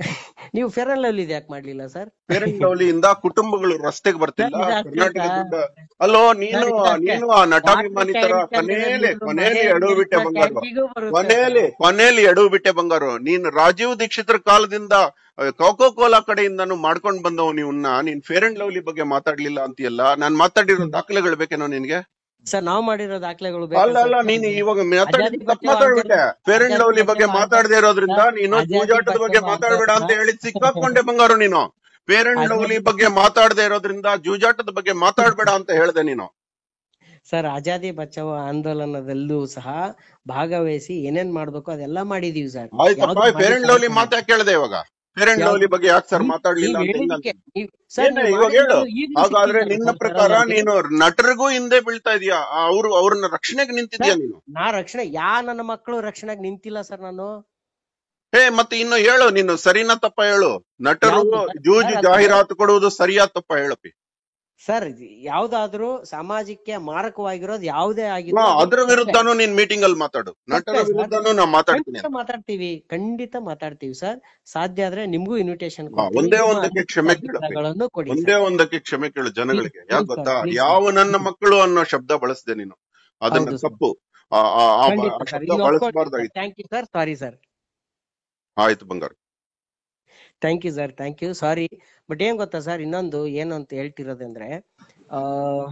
ನೀವು ಫೇರ್ ಅಂಡ್ ಲವ್ಲಿ ಯಾಕೆ ಮಾಡ್ಲಿಲ್ಲ ಸರ್ ಫೇರ್ ಅಂಡ್ ಲವ್ಲಿಯಿಂದ ಕುಟುಂಬಗಳು ರಸ್ತೆಗೆ ಬರ್ತಿಲ್ಲ ಸರ್, ಇದು ಅಷ್ಟೇ ಕರ್ನಾಟಕದಿಂದ ಸರ್. ಅಲ್ಲೋ ನೀನು ಸರ್, ಇದು ಅಷ್ಟೇ. ನೀನು ಆ ನಟಾಭಿಮಾನಿ ತರ ಕೊನೆಯಲ್ಲಿ ಕೊನೆಯಲ್ಲಿ ಎಡವು ಬಿಟ್ಟೆ ಬಂಗಾರು ಕೊನೆಯಲ್ಲಿ ಕೊನೆಯಲ್ಲಿ ಎಡವು ಬಿಟ್ಟೆ ಬಂಗಾರು ನೀನ್ ರಾಜೀವ್ ದೀಕ್ಷಿತರ ಕಾಲದಿಂದ ಕೋಕೋ ಕೋಲಾ ಕಡೆಯಿಂದಾನು ಮಾಡ್ಕೊಂಡ್ ಬಂದವ್ ನೀವನ್ನ ನೀನ್ ಫೇರ್ ಅಂಡ್ ಲವ್ಲಿ ಬಗ್ಗೆ ಮಾತಾಡ್ಲಿಲ್ಲ ಅಂತೀಯಲ್ಲ ನಾನ್ ಮಾತಾಡಿರೋ ದಾಖಲೆಗಳು ಬೇಕೇನೋ ನಿನ್ಗೆ ಸರ್ ನಾವ್ ಮಾಡಿರೋ ದಾಖಲೆಗಳು ಅಲ್ಲ ಅಲ್ಲ ನೀನು ಇವಾಗ ಮಾತಾಡಿದ್ ತಪ್ಪು ಮಾತಾಡ್ಬಿಟ್ಟೆ ಫೇರ್ ಅಂಡ್ ಲವ್ಲಿ ಬಗ್ಗೆ ಮಾತಾಡದೆ ಇರೋದ್ರಿಂದ ನೀನು ಆಜಾದಿ ಜೂಜಾಟದ ಬಗ್ಗೆ ಬಗ್ಗೆ ಮಾತಾಡ್ಬೇಡ ಅಂತ ಮಾತಾಡ್ತಾ- ಹೇಳಿ ಸಿಕ್ಕಾಕೊಂಡೆ ಬಂಗಾರು ನೀನು ಫೇರ್ ಅಂಡ್ ಆಜಾದಿ ಲವ್ಲಿ ಬಗ್ಗೆ ಮಾತಾಡದೆ ಇರೋದ್ರಿಂದ ಜೂಜಾಟದ ಬಗ್ಗೆ ಮಾತಾಡ್ಬೇಡ ಅಂತ ಹೇಳ್ದೆ ನೀನು ಸರ್ ಆಜಾದಿ ಬಚಾವೋ ಆಂದೋಲನದಲ್ಲೂ ಸಹ ಭಾಗವಹಿಸಿ ಏನೇನ್ ಮಾಡ್ಬೇಕು ಅದೆಲ್ಲ ಮಾಡಿದೀವಿ ಸರ್ ಆಯ್ತಪ್ಪ ಫೇರ್ ಅಂಡ್ ಲವ್ಲಿ ಮಾತಾ ಕೇಳ್ದೆ ಇವಾಗ ಫೇರ್ ಅಂಡ್ ಯಾವ್ದು? ಲವ್ಲಿ ಬಗ್ಗೆ ಯಾಕೆ ಸರ್ ಮಾತಾಡ್ಲಿಲ್ಲ ನೀವ್ ಅಂತ ಹಿಂಗ್ ಹೇಳಿದ್ದಕ್ಕೆ- ಅಂತೀಯ? ನೀವ್- ಸರ್, ಏನು ನೀವ್ ಇವಾಗ ಹೇಳು ಮಾಡಿದ್ದು ಈಗ್ಲೂ ಹಾಗಾದ್ರೆ ಸಿಕ್ಕಿಲ್ಲ ನಿನ್ನ ಸರ್ ಪ್ರಕಾರ ಅವ್ರಿಗೆ. ನೀನು ನಟರಿಗೂ ಹಿಂದೆ ಬೀಳ್ತಾ ಇದೀಯಾ ಅವ್ರು ಅವ್ರನ್ನ ರಕ್ಷಣೆಗೆ ನಿಂತಿದ್ಯಾ ನೀನು ನಾ ರಕ್ಷಣೆ ಯಾ ನನ್ನ ಮಕ್ಕಳು ರಕ್ಷಣೆಗೆ ನಿಂತಿಲ್ಲ ಸರ್ ನಾನು ಹೇ ಮತ್ತೆ ಇನ್ನು ಹೇಳು ನೀನು ಸರಿನಾ ತಪ್ಪ ಹೇಳು ನಟರು ಯಾವ್ದು ಸರ್? ಜೂಜು ಸರ್, ಜಾಹೀರಾತು ಕೊಡುವುದು ಸರಿಯಾ ತಪ್ಪ ಹೇಳಪ್ಪಿ ಸರ್ ಯಾವ್ದಾದ್ರು ಸಮಾಜಕ್ಕೆ ಮಾರಕವಾಗಿರೋದು ಯಾವುದೇ ಹಾ, ಆಗಿದ್ರು ಅದ್ರ ವಿರುದ್ಧನೂ ನೀನ್ ಮೀಟಿಂಗ್ ಅಲ್ಲಿ ಮಾತಾಡು ನಟರ ಸರ್. ವಿರುದ್ಧನೂ ನಾ ಮಾತಾಡ್ತೀನಿ ಖಂಡಿತ ಮಾತಾಡ್ತೀವಿ ಖಂಡಿತ ಮಾತಾಡ್ತೀವಿ ಸರ್ ಸಾಧ್ಯ ಆದ್ರೆ ನಿಮ್ಗೂ ಇನ್ವಿಟೇಷನ್ ಹಾ, ಒಂದೇ ಒಂದಕ್ಕೆ ಕ್ಷಮೆ ಕೇಳಪ್ಪಿ. ಕೊಡಿ ಒಂದೇ ಒಂದಕ್ಕೆ ಕ್ಷಮೆ ಕೇಳು ಜನಗಳಿಗೆ Please, ಯಾಕೆ sir, ಗೊತ್ತಾ please, ಯಾವ ನನ್ನ ಮಕ್ಕಳು ಅನ್ನೋ ಶಬ್ದ ಬಳಸ್ದೆ ನೀನು ಅದನ್ನ ಹೌದು, sir. ತಪ್ಪು ಆ- ಆ- ಆ ಖಂಡಿತ ಆ ಸರ್ ಶಬ್ದ ಬಳಸಬಾರ್ದಾಗಿತ್ತು thank you sir sorry sir ಆಯ್ತು ಬಂಗಾರ thank you sir thank you sorry but ಏನ್ ಗೊತ್ತಾ ಸರ್ ಇನ್ನೊಂದು ಏನು ಅಂತ ಹೇಳ್ತಿರೋದಂದ್ರೆ ಆ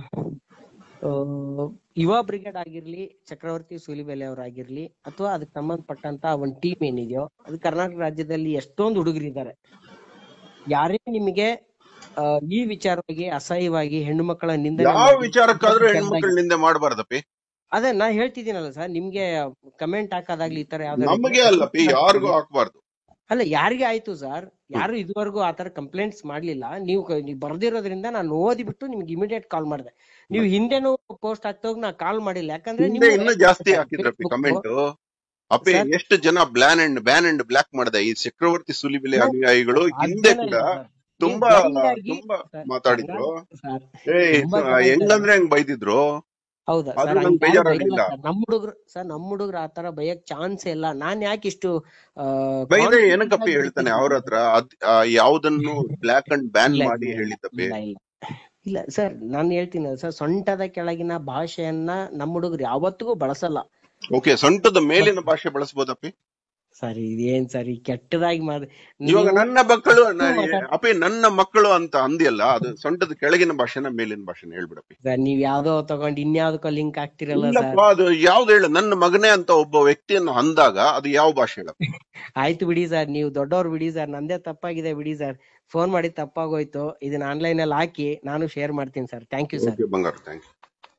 ಆ, ಯುವ ಬ್ರಿಗೇಡ್ ಆಗಿರ್ಲಿ ಚಕ್ರವರ್ತಿ ಸೂಲಿಬೆಲೆ ಅವರಾಗಿರ್ಲಿ ಅಥವಾ ಅದಕ್ಕೆ ಸಂಬಂಧಪಟ್ಟಂತ ಒಂದ್ ಟೀಮ್ ಏನಿದೆಯೋ ಅದು ಕರ್ನಾಟಕ ರಾಜ್ಯದಲ್ಲಿ ಎಷ್ಟೊಂದು ಹುಡುಗರಿದ್ದಾರೆ ಯಾರೇ ನಿಮಗೆ ಆ, ಈ ವಿಚಾರವಾಗಿ ಅಸಹ್ಯವಾಗಿ ಹೆಣ್ಣು ಮಕ್ಕಳ ನಿಂದನೆ ಯಾವ ಮಾಡಿ- ವಿಚಾರಕ್ಕಾದ್ರೂ ಹೆಣ್ಮಕ್ಳ ನಿಂದೆ ಮಾಡಬಾರ್ದಪ್ಪಿ ಅದೇ ನಾ ಹೇಳ್ತಿದ್ದೀನಲ್ಲ ಸರ್ ನಿಮ್ಗೆ ಕಮೆಂಟ್ ಹಾಕೋದಾಗ್ಲಿ ಈ ತರ ಯಾವ್ದಾದ್ರು ನಮಗೆ ಅಲ್ಲಪ್ಪಿ ಯಾರಿಗೂ ಹಾಕ್ಬಾರ್ದು ಅಲ್ಲ ಯಾರಿಗೆ ಆಯ್ತು ಸರ್ ಯಾರು ಇದುವರೆಗೂ ಆತರ ಕಂಪ್ಲೇಂಟ್ಸ್ ಮಾಡ್ಲಿಲ್ಲ ನೀವು ಕ- ನೀವು ಬರ್ದಿರೋದ್ರಿಂದ ನಾನು ಓದಿಬಿಟ್ಟು ನಿಮ್ಗೆ ಇಮಿಡಿಯೇಟ್ ಕಾಲ್ ಮಾಡಿದೆ ನೀವು ಹಿಂದೆನೂ ಪೋಸ್ಟ್ ಹಾಕ್ತೋಗ್ ನಾ ಕಾಲ್ ಮಾಡಿಲ್ಲ ಯಾಕಂದ್ರೆ ಹಿಂದೆ ನಿಮ್ಗೆ ಇನ್ನೂ ಜಾಸ್ತಿ ಹಾಕಿದ್ರಪ್ಪಿ Facebook- ಕಮೆಂಟ್ ಅಪ್ಪಿ ಸರ್. ಎಷ್ಟು ಜನ ಬ್ಲಾನ್ ಅಂಡ್ ಬ್ಯಾನ್ ಅಂಡ್ ಬ್ಲಾಕ್ ಮಾಡಿದೆ ಈ ಚಕ್ರವರ್ತಿ ಸುಲಿಬಿಲೆ ಸರ್, ಅನುಯಾಯಿಗಳು ಹಿಂದೆ ಸಾಧ್ಯನೇ ಕೂಡ ಇಲ್ಲ ಸರ್. ತುಂಬಾ ಹಂಗಾಗಿ- ತುಂಬಾ ಸರ್, ಮಾತಾಡಿದ್ರು ಸರ್, ಏ ತುಂಬಾ ಜನ ಹೆಂಗಂದ್ರೆ ಹೆಂಗ್ ಬೈದಿದ್ರು ಹೌದಾ ಅದು ಸರ್ ನಂಗ್ ಹಂಗ್ ಯಾರು ಬೇಜಾರಾಗ್ಲಿಲ್ಲ. ಬೈಯಲ್ಲ ಸರ್. ನಮ್ ಹುಡುಗ್ರು ಸರ್ ನಮ್ ಹುಡುಗ್ರು ಆತರ ಬೈಯಕ್ ಚಾನ್ಸ್ ಇಲ್ಲ ನಾನ್ ಯಾಕೆ ಇಷ್ಟು ಆ, ಬೈದೆ confident ಏನಕ್ಕಪ್ಪಿ ಆಗಿ ಹೇಳ್ತಾನೆ ಹೇಳ್ತೀನಿ? ಅವ್ರ ಹತ್ರ ಅದ್ ಆ, ಯಾವ್ದನ್ನು ಬ್ಲಾಕ್ ಅಂಡ್ ಬ್ಯಾನ್ ಇಲ್ಲ, ಮಾಡಿ ಇಲ್ಲ, ಹೇಳಿದ್ದಪ್ಪಿ ಇಲ್ಲ ಇಲ್ಲ ಇಲ್ಲ ಸರ್ ನಾನು ಹೇಳ್ತೀನಿ ಸರ್ ಸೊಂಟದ ಕೆಳಗಿನ ಭಾಷೆಯನ್ನ ನಮ್ಮ ಹುಡುಗರು ಯಾವತ್ತಿಗೂ ಬಳಸಲ್ಲ ಓಕೆ ಸೊಂಟದ ಮೇಲಿನ ಭಾಷೆ ಬಳಸ್ಬೋದಪ್ಪಿ ಸರ್ ಇದೇನ್ ಸರ್ ಈ ಕೆಟ್ಟದಾಗಿ ಮಾಡ್ ಇವಾಗ ನೀವು- ನನ್ನ ಮಕ್ಕಳು ನ- ಮಾತಾಡ್- ಅಪ್ಪಿ ನನ್ನ ಮಕ್ಕಳು ಅಂತ ಅಂದಿಯಲ್ಲ ಅದು ಸೊಂಟದ ಕೆಳಗಿನ ಭಾಷೆನ ಮೇಲಿನ ಭಾಷೆನ ಹೇಳ್ಬಿಡಪ್ಪಿ ಸರ್ ನೀವ್ ಯಾವ್ದೋ ತಗೊಂಡ್ ಇನ್ಯಾವ್ದಕ್ಕೋ ಲಿಂಕ್ ಆಗ್ತಿರಲ್ಲ ಸರ್ ಇಲ್ಲಪ್ಪ ಅದು ಯಾವ್ದು ಹೇಳು ನನ್ನ ಮಗನೇ ಅಂತ ಒಬ್ಬ ವ್ಯಕ್ತಿಯನ್ನು ಅಂದಾಗ ಅದು ಯಾವ ಭಾಷೆ ಹೇಳಪ್ಪ ಆಯ್ತು ಬಿಡಿ ಸರ್ ನೀವು ದೊಡ್ಡವ್ರು ಬಿಡಿ ಸರ್ ನಂದೇ ತಪ್ಪಾಗಿದೆ ಬಿಡಿ ಸರ್ ಫೋನ್ ಮಾಡಿ ತಪ್ಪಾಗೋಯ್ತು ಇದನ್ನ ಆನ್ಲೈನ್ ಅಲ್ಲಿ ಹಾಕಿ ನಾನು ಶೇರ್ ಮಾಡ್ತೀನಿ sir thank you sir okay ಬಂಗಾರ ಥ್ಯಾಂಕ್ ಯು